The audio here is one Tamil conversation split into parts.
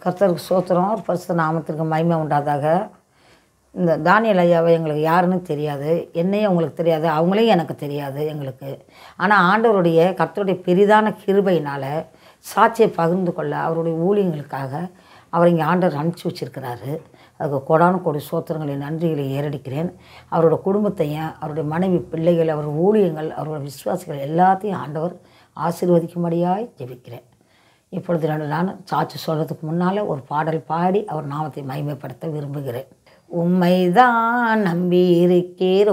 கர்த்தருக்கு சோத்திரம் பரிசுத்த நாமத்திற்கு மகிமை உண்டாதாக இந்த தானியல் ஐயாவை எங்களுக்கு யாருன்னு தெரியாது என்னையும் உங்களுக்கு தெரியாது அவங்களையும் எனக்கு தெரியாது எங்களுக்கு ஆனால் ஆண்டவருடைய கர்த்தருடைய பெரிதான கிருபையினால் சாட்சியை பகிர்ந்து கொள்ள அவருடைய ஊழியங்களுக்காக அவர் இங்கே ஆண்டவர் அனுப்பிச்சி வச்சிருக்கிறாரு அதுக்கு கொடான கோடி சோத்திரங்களை நன்றிகளை ஏறடிக்கிறேன் அவரோட குடும்பத்தையும் அவருடைய மனைவி பிள்ளைகள் அவர் ஊழியங்கள் அவரோட விசுவாசிகள் எல்லாத்தையும் ஆண்டவர் ஆசீர்வதிக்கும்படியாய் ஜெபிக்கிறேன் இப்பொழுது ரெண்டு நான் சாட்சி சொல்கிறதுக்கு முன்னால் ஒரு பாடல் பாடி அவர் நாமத்தை மகிமைப்படுத்த விரும்புகிறேன் உம்மைதான் நம்பி இருக்கிறோ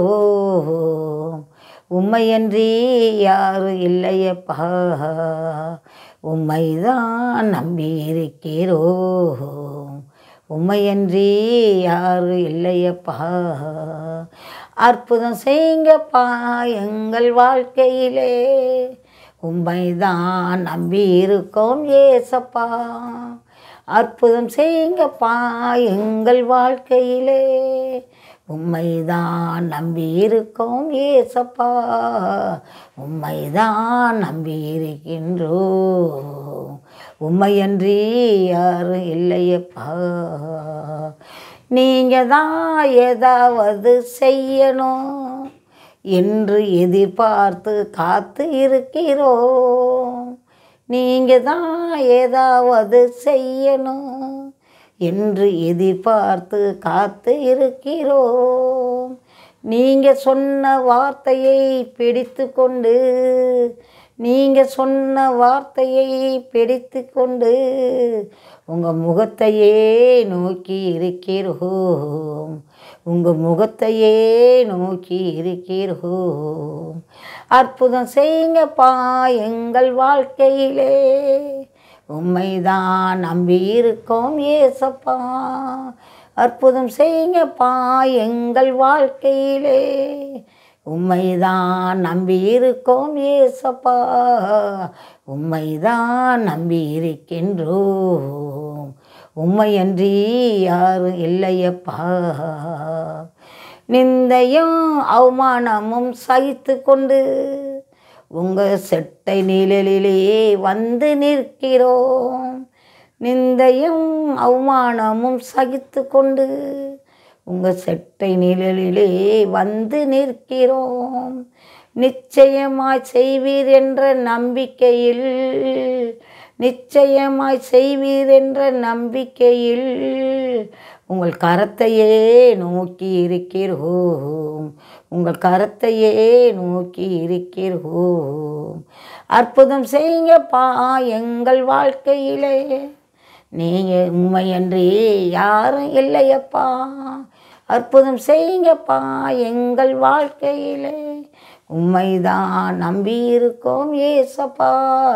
உம்மையன்றி யாரும் இல்லையப்பா உம்மைதான் நம்பி இருக்கிறோ உம்மையன்றி யாரும் இல்லையப்பா அற்புதம் செய்யுங்கப்பா எங்கள் வாழ்க்கையிலே உம்மைதான் நம்பி இருக்கோம் ஏசப்பா அற்புதம் செய்யுங்கப்பா எங்கள் வாழ்க்கையிலே உம்மைதான் நம்பி இருக்கோம் ஏசப்பா உம்மைதான் நம்பி இருக்கின்றோம் உம்மையன்றி யாரும் இல்லையப்பா நீங்கள் தான் ஏதாவது செய்யணும் என்று எதிர்பார்த்து காத்து இருக்கிறோம் நீங்கள் தான் ஏதாவது செய்யணும் என்று எதிர்பார்த்து காத்து இருக்கிறோம் நீங்கள் சொன்ன வார்த்தையை பிடித்து கொண்டு நீங்கள் சொன்ன வார்த்தையை பிடித்து கொண்டு உங்கள் முகத்தையே நோக்கி இருக்கிறோம் உங்கள் முகத்தையே நோக்கி இருக்கிறோம் அற்புதம் செய்யுங்கப்பா எங்கள் வாழ்க்கையிலே உண்மைதான் நம்பி இருக்கோம் ஏசப்பா அற்புதம் செய்யுங்கப்பா எங்கள் வாழ்க்கையிலே உம்மைதான் நம்பி இருக்கோம் ஏசப்பா உம்மைதான் நம்பி இருக்கின்றோம் உம்மையன்றி யாரும் இல்லையப்பா நிந்தையும் அவமானமும் சகித்து கொண்டு உங்கள் செட்டை நிழலிலே வந்து நிற்கிறோம் நிந்தையும் அவமானமும் சகித்து கொண்டு உங்கள் செட்டை நிழலிலே வந்து நிற்கிறோம் நிச்சயமாய் செய்வீர் என்ற நம்பிக்கையில் நிச்சயமாய் செய்வீர் என்ற நம்பிக்கையில் உங்கள் கரத்தையே நோக்கி இருக்கிறோம் உங்கள் கரத்தையே நோக்கி இருக்கிறோம் அற்புதம் செய்யுங்கப்பா எங்கள் வாழ்க்கையிலே நீங்கள் உண்மையன்றி யாரும் இல்லையப்பா அற்புதம் செய்யுங்கப்பா எங்கள் வாழ்க்கையிலே உண்மைதான் நம்பி இருக்கோம் ஏசப்பா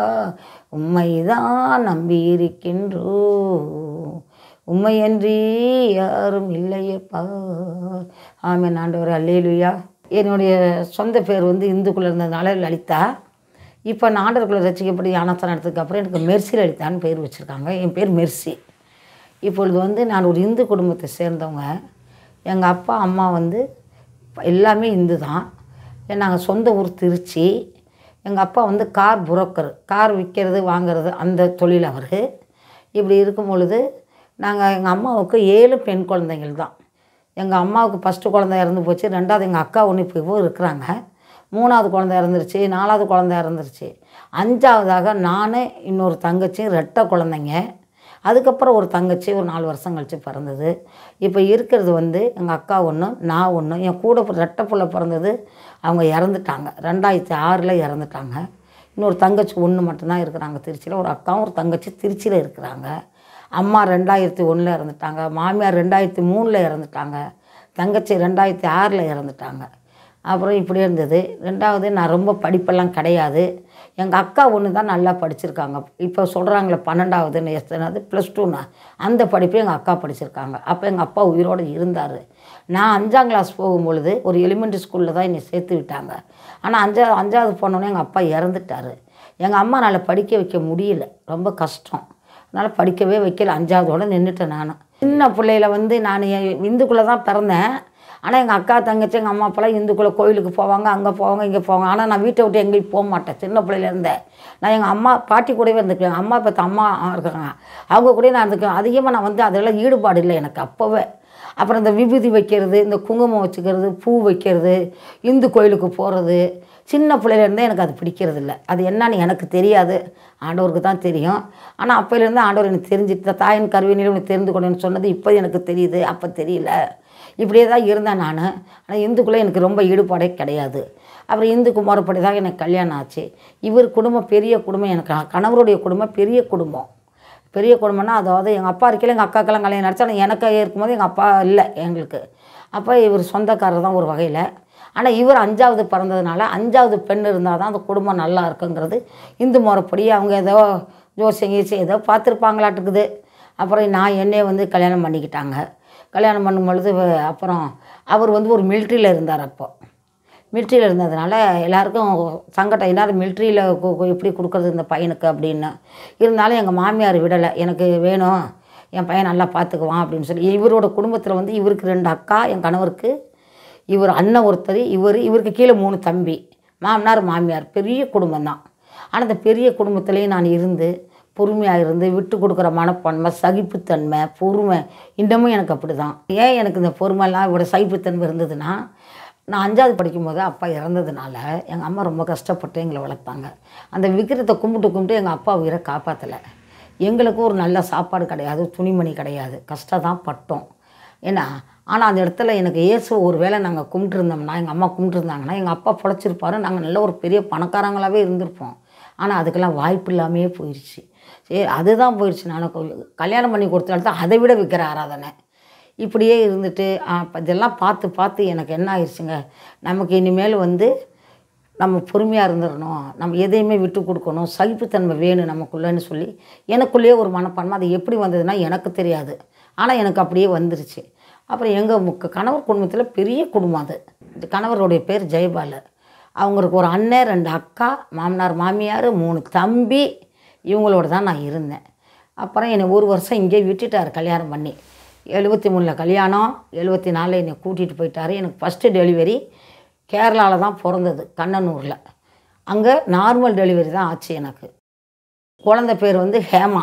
உண்மைதான் நம்பி இருக்கின்றோம் உண்மையன்றி யாரும் இல்லையப்பா ஆமென் ஆண்டவர் அல்லேலுயா என்னுடைய சொந்த பேர் வந்து இந்துக்குள்ளே இருந்ததுனால லலிதா இப்போ நான் ஆண்டவர்குள்ள ரசிக்கப்படி ஞானஸ்தானம் எடுத்ததுக்கு அப்புறம் எனக்கு மெர்சி லலிதான்னு பேர் வச்சுருக்காங்க என் பேர் மெர்சி இப்பொழுது வந்து நான் ஒரு இந்து குடும்பத்தை சேர்ந்தவங்க எங்கள் அப்பா அம்மா வந்து எல்லாமே இந்து தான் நாங்கள் சொந்த ஊர் திருச்சி எங்கள் அப்பா வந்து கார் புரோக்கர் கார் விற்கிறது வாங்கிறது அந்த தொழில் அவர் இப்படி இருக்கும் பொழுது நாங்கள் எங்கள் அம்மாவுக்கு ஏழு பெண் குழந்தைகள் தான் எங்கள் அம்மாவுக்கு ஃபஸ்ட்டு குழந்தை இறந்து போச்சு ரெண்டாவது எங்கள் அக்கா ஒன்று இப்போ இருக்கிறாங்க மூணாவது குழந்தை இறந்துருச்சு நாலாவது குழந்தை இறந்துருச்சு அஞ்சாவதாக நான் இன்னொரு தங்கச்சி ரெட்டை குழந்தைங்க அதுக்கப்புறம் ஒரு தங்கச்சி ஒரு நாலு வருஷம் கழித்து பிறந்தது இப்போ இருக்கிறது வந்து எங்கள் அக்கா ஒன்று நான் ஒன்று என் கூட பிற- ரெட்டை புள்ள பிறந்தது அவங்க இறந்துட்டாங்க ரெண்டாயிரத்தி ஆறில் இறந்துட்டாங்க இன்னொரு தங்கச்சி ஒன்று மட்டும்தான் இருக்கிறாங்க திருச்சியில் ஒரு அக்காவும் ஒரு தங்கச்சி திருச்சியில் இருக்கிறாங்க அம்மா ரெண்டாயிரத்தி ஒன்றில் இறந்துட்டாங்க மாமியார் ரெண்டாயிரத்தி மூணில் இறந்துட்டாங்க தங்கச்சி ரெண்டாயிரத்தி ஆறில் இறந்துட்டாங்க அப்புறம் இப்படியே இருந்தது ரெண்டாவது நான் ரொம்ப படிப்பெல்லாம் கிடையாது எங்கள் அக்கா ஒன்று தான் நல்லா படிச்சிருக்காங்க இப்போ சொல்கிறாங்களே பன்னெண்டாவதுன்னு எத்தனாவது ப்ளஸ் டூனா அந்த படிப்பு எங்கள் அக்கா படிச்சிருக்காங்க அப்போ எங்கள் அப்பா உயிரோடு இருந்தார் நான் அஞ்சாம் கிளாஸ் போகும்பொழுது ஒரு எலிமெண்ட்ரி ஸ்கூலில் தான் என்னை சேர்த்து விட்டாங்க ஆனால் அஞ்சா அஞ்சாவது போனோன்னே எங்கள் அப்பா இறந்துட்டார் எங்கள் அம்மா என்னால் படிக்க வைக்க முடியல ரொம்ப கஷ்டம் அதனால் படிக்கவே வைக்கல அஞ்சாவதோட நின்றுட்டேன் நான் சின்ன பிள்ளையில வந்து நான் இந்துக்குள்ளே தான் பிறந்தேன் ஆனால் எங்கள் அக்கா தங்கச்சி எங்கள் அம்மா அப்பெல்லாம் இந்துக்குள்ளே கோயிலுக்கு போவாங்க அங்கே போவாங்க இங்கே போவாங்க ஆனால் நான் வீட்டை விட்டு எங்கேயும் போக மாட்டேன் சின்ன பிள்ளையிலேருந்தே நான் எங்கள் அம்மா பாட்டி கூடவே இருந்துக்குவேன் எங்கள் அம்மா இப்போ அம்மா இருக்காங்க அவங்க கூடயே நான் இருந்துக்குவேன் அதிகமாக நான் வந்து அதெல்லாம் ஈடுபாடு இல்லை எனக்கு அப்போவே அப்புறம் இந்த விபூதி வைக்கிறது இந்த குங்குமம் வச்சுக்கிறது பூ வைக்கிறது இந்து கோயிலுக்கு போகிறது சின்ன பிள்ளையிலேருந்தே எனக்கு அது பிடிக்கிறது இல்லை அது என்னன்னு எனக்கு தெரியாது ஆண்டவருக்கு தான் தெரியும் ஆனால் அப்போலேருந்து ஆண்டவர் எனக்கு தெரிஞ்சுட்டு தாயின் கருவினிலும் உனக்கு தெரிந்து கொண்டேன்னு சொன்னது இப்போ எனக்கு தெரியுது அப்போ தெரியல இப்படியே தான் இருந்தேன் நான் ஆனால் இந்துக்குள்ளே எனக்கு ரொம்ப ஈடுபாடே கிடையாது அப்புறம் இந்துக்கு முறைப்படி தான் எனக்கு கல்யாணம் ஆச்சு இவர் குடும்பம் பெரிய குடும்பம் எனக்கு கணவருடைய குடும்பம் பெரிய குடும்பம் பெரிய குடும்பம்னா அதாவது எங்கள் அப்பா இருக்கையில் எங்கள் அக்காக்கெல்லாம் கல்யாணம் நடத்தி ஆனால் எனக்கு இருக்கும்போது எங்கள் அப்பா இல்லை எங்களுக்கு அப்போ இவர் சொந்தக்காரர் தான் ஒரு வகையில் ஆனால் இவர் அஞ்சாவது பிறந்ததுனால அஞ்சாவது பெண் இருந்தால் தான் அந்த குடும்பம் நல்லா இருக்குங்கிறது இந்து முறைப்படி அவங்க ஏதோ ஜோசியம் கீசியம் ஏதோ பார்த்துருப்பாங்களாட்டுக்குது அப்புறம் நான் என்னைய வந்து கல்யாணம் பண்ணிக்கிட்டாங்க கல்யாணம் பண்ணும் பொழுது வ- அப்புறம் அவர் வந்து ஒரு மிலிட்ரியில் இருந்தார் அப்போ மிலிட்ரியில் இருந்ததுனால எல்லாருக்கும் சங்கடம் எல்லாரும் மிலிட்ரியில் எப்படி கொடுக்குறது இந்த பையனுக்கு அப்படின்னு இருந்தாலும் எங்கள் மாமியார் விடலை எனக்கு வேணும் என் பையன் நல்லா பார்த்துக்குவான் அப்படின்னு சொல்லி இவரோட குடும்பத்தில் வந்து இவருக்கு ரெண்டு அக்கா என் கணவருக்கு இவர் அண்ணன் ஒருத்தர் இவர் இவருக்கு கீழே மூணு தம்பி மாமனார் மாமியார் பெரிய குடும்பம் தான் ஆனால் அந்த பெரிய குடும்பத்திலையும் நான் இருந்து பொறுமையாக இருந்து விட்டு கொடுக்குற மனப்பான்மை சகிப்புத்தன்மை பொறுமை இன்னமும் எனக்கு அப்படி தான் ஏன் எனக்கு இந்த பொறுமைலாம் இவ்வளோ சகிப்புத்தன்மை இருந்ததுன்னா நான் அஞ்சாவது படிக்கும்போது அப்பா இறந்ததுனால எங்கள் அம்மா ரொம்ப கஷ்டப்பட்டு எங்களை வளர்த்தாங்க அந்த விக்கிரத்தை கும்பிட்டு கும்பிட்டு எங்கள் அப்பா உயிரை காப்பாற்றலை எங்களுக்கும் ஒரு நல்ல சாப்பாடு கிடையாது துணிமணி கிடையாது கஷ்டம் தான் பட்டோம் ஏன்னா ஆனால் அந்த இடத்துல எனக்கு இயேசு ஒரு வேளை நாங்கள் கும்பிட்டுருந்தோம்னா எங்கள் அம்மா கும்பிட்டுருந்தாங்கன்னா எங்கள் அப்பா பொழைச்சிருப்பாரு நாங்கள் நல்ல ஒரு பெரிய பணக்காரங்களாகவே இருந்திருப்போம் ஆனால் அதுக்கெல்லாம் வாய்ப்பு இல்லாமையே போயிடுச்சு சரி அதுதான் போயிடுச்சு நான் கல்யாணம் பண்ணி கொடுத்தாலும் தான் அதை விட விற்கிற ஆராதனை இப்படியே இருந்துட்டு ஆ, இப்ப இதெல்லாம் பார்த்து பார்த்து எனக்கு என்ன ஆயிடுச்சுங்க நமக்கு இனிமேல் வந்து நம்ம பொறுமையாக இருந்துடணும் நம்ம எதையுமே விட்டு கொடுக்கணும் சகிப்புத்தன்மை வேணும் நமக்குள்ளேன்னு சொல்லி எனக்குள்ளேயே ஒரு மனப்பான்மை அது எப்படி வந்ததுன்னா எனக்கு தெரியாது ஆனால் எனக்கு அப்படியே வந்துருச்சு அப்புறம் எங்கள் முக்க கணவர் குடும்பத்தில் பெரிய குடும்பம் அது இந்த கணவருடைய பேர் ஜெயபாலர் அவங்களுக்கு ஒரு அண்ணன் ரெண்டு அக்கா மாமனார் மாமியார் மூணு தம்பி இவங்களோட தான் நான் இருந்தேன் அப்புறம் என்னை ஒரு வருஷம் இங்கே விட்டுட்டார் கல்யாணம் பண்ணி எழுபத்தி மூணில் கல்யாணம் எழுபத்தி நாலில் என்னை கூட்டிகிட்டு போயிட்டார் எனக்கு ஃபஸ்ட்டு டெலிவரி கேரளாவில் தான் பிறந்தது கண்ணனூரில் அங்கே நார்மல் டெலிவரி தான் ஆச்சு எனக்கு குழந்தை பேர் வந்து ஹேமா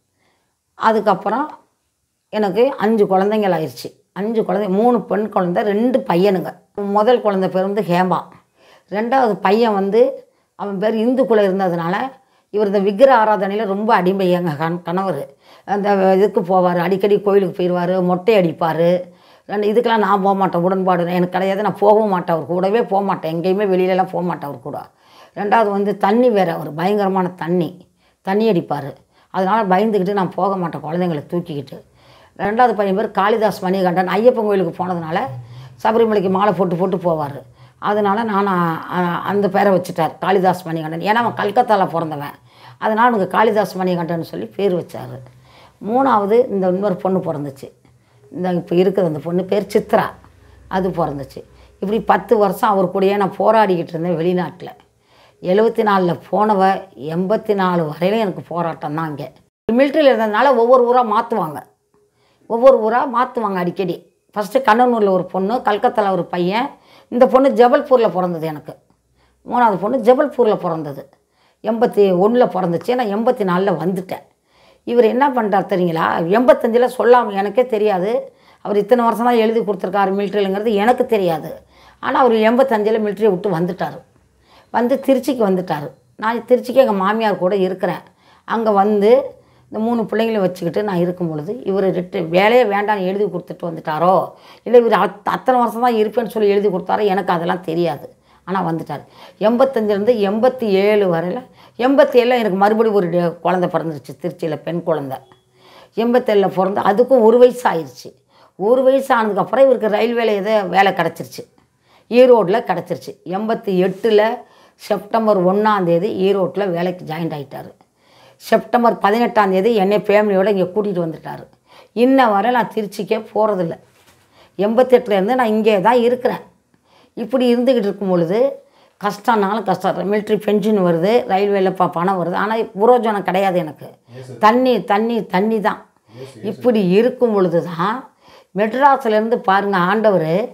அதுக்கப்புறம் எனக்கு அஞ்சு குழந்தைங்கள் ஆயிடுச்சு அஞ்சு குழந்தை மூணு பெண் குழந்தை ரெண்டு பையனுங்க முதல் குழந்தை பேர் வந்து ஹேமா ரெண்டாவது பையன் வந்து அவன் பேர் இந்துக்குள்ளே இருந்ததுனால இவர் இந்த விக்கிர ஆராதனையில் ரொம்ப அடிமை எங்கள் கண் கணவர் அந்த இதுக்கு போவார் அடிக்கடி கோயிலுக்கு போயிடுவார் மொட்டை அடிப்பார் ரெண்டு இதுக்கெல்லாம் நான் போக மாட்டேன் உடன்பாடு எனக்கு கிடையாது நான் போகவும் மாட்டேன் அவர் கூடவே போக மாட்டேன் எங்கேயுமே வெளியிலலாம் போக மாட்டேன் அவர் கூட ரெண்டாவது வந்து தண்ணி வேறு அவர் பயங்கரமான தண்ணி தண்ணி அடிப்பார் அதனால் பயந்துக்கிட்டு நான் போக மாட்டேன் குழந்தைங்களை தூக்கிக்கிட்டு ரெண்டாவது பையன் பேர் காளிதாஸ் மணிகண்டன் ஐயப்பன் கோயிலுக்கு போனதுனால சபரிமலைக்கு மாலை போட்டு போட்டு போவார் அதனால் நான் அ- அந்த பேரை வச்சுட்டார் காளிதாஸ் மணிகண்டன் ஏன்னா அவன் கல்கத்தாவில் பிறந்தவன் அதனால் அவனுக்கு காளிதாஸ் மணிகண்டன் சொல்லி பேர் வச்சார் மூணாவது இந்த இன்னொரு பொண்ணு பிறந்துச்சு இந்த இப்போ இருக்குது அந்த பொண்ணு பேர் சித்ரா அது பிறந்துச்சு இப்படி பத்து வருஷம் அவர் கூடயே நான் போராடிக்கிட்டு இருந்தேன் வெளிநாட்டில் எழுபத்தி நாலில் போனவ எண்பத்தி நாலு வரையிலும் எனக்கு போராட்டம் தான் இங்கே மிலிட்ரியில் இருந்ததுனால ஒவ்வொரு ஊராக மாற்றுவாங்க ஒவ்வொரு ஊராக மாற்றுவாங்க அடிக்கடி ஃபஸ்ட்டு கண்ணனூரில் ஒரு பொண்ணு கல்கத்தாவில் ஒரு பையன் இந்த பொண்ணு ஜபல்பூரில் பிறந்தது எனக்கு மூணாவது பொண்ணு ஜபல்பூரில் பிறந்தது எண்பத்தி ஒன்றில் பிறந்துச்சு நான் எண்பத்தி நாலில் வந்துட்டேன் இவர் என்ன பண்ணிட்டார் தெரியுங்களா எண்பத்தஞ்சில் சொல்லாமல் எனக்கே தெரியாது அவர் இத்தனை வருஷம் தான் எழுதி கொடுத்துருக்காரு மிலிட்ரிலுங்கிறது எனக்கு தெரியாது ஆனால் அவர் எண்பத்தஞ்சில் மிலிட்ரியை விட்டு வந்துட்டார் வந்து திருச்சிக்கு வந்துட்டார் நான் திருச்சிக்கு எங்கள் மாமியார் கூட இருக்கிறேன் அங்கே வந்து இந்த மூணு பிள்ளைங்களையும் வச்சுக்கிட்டு நான் இருக்கும் பொழுது இவர் ரிட்டு வேலையே வேண்டாம்னு எழுதி கொடுத்துட்டு வந்துட்டாரோ இல்லை இவர் அத் அத்தனை வருஷம் தான் இருப்பேன்னு சொல்லி எழுதி கொடுத்தாரோ எனக்கு அதெல்லாம் தெரியாது ஆனால் வந்துட்டார் எண்பத்தஞ்சிலேருந்து எண்பத்தி ஏழு வரையில் எண்பத்தி ஏழில் எனக்கு மறுபடியும் ஒரு டே- குழந்தை பிறந்துருச்சு திருச்சியில் பெண் குழந்தை எண்பத்தேழில் பிறந்து அதுக்கும் ஒரு வயசு ஆயிடுச்சு ஒரு வயசு ஆனதுக்கப்புறம் இவருக்கு ரயில்வேல ஏதோ வேலை கிடச்சிருச்சு ஈரோட்டில் கிடச்சிருச்சு எண்பத்தி எட்டில் செப்டம்பர் ஒன்றாந்தேதி ஈரோட்டில் வேலைக்கு ஜாயின்ட் ஆகிட்டார் செப்டம்பர் பதினெட்டாம் தேதி என்னை ஃபேமிலியோடு இங்கே கூட்டிகிட்டு வந்துட்டார் இன்ன வரை நான் திருச்சிக்கே போகிறதில்ல எண்பத்தெட்டுலேருந்து நான் இங்கே தான் இருக்கிறேன் இப்படி இருந்துக்கிட்டு இருக்கும் பொழுது கஷ்டம்னாலும் கஷ்டம் மிலிட்ரி பென்ஷன் வருது ரயில்வேல ப பணம் வருது ஆனால் புரோஜனம் கிடையாது எனக்கு தண்ணி தண்ணி தண்ணி தான் இப்படி இருக்கும் பொழுது தான் மெட்ராஸ்லேருந்து பாருங்கள் ஆண்டவர்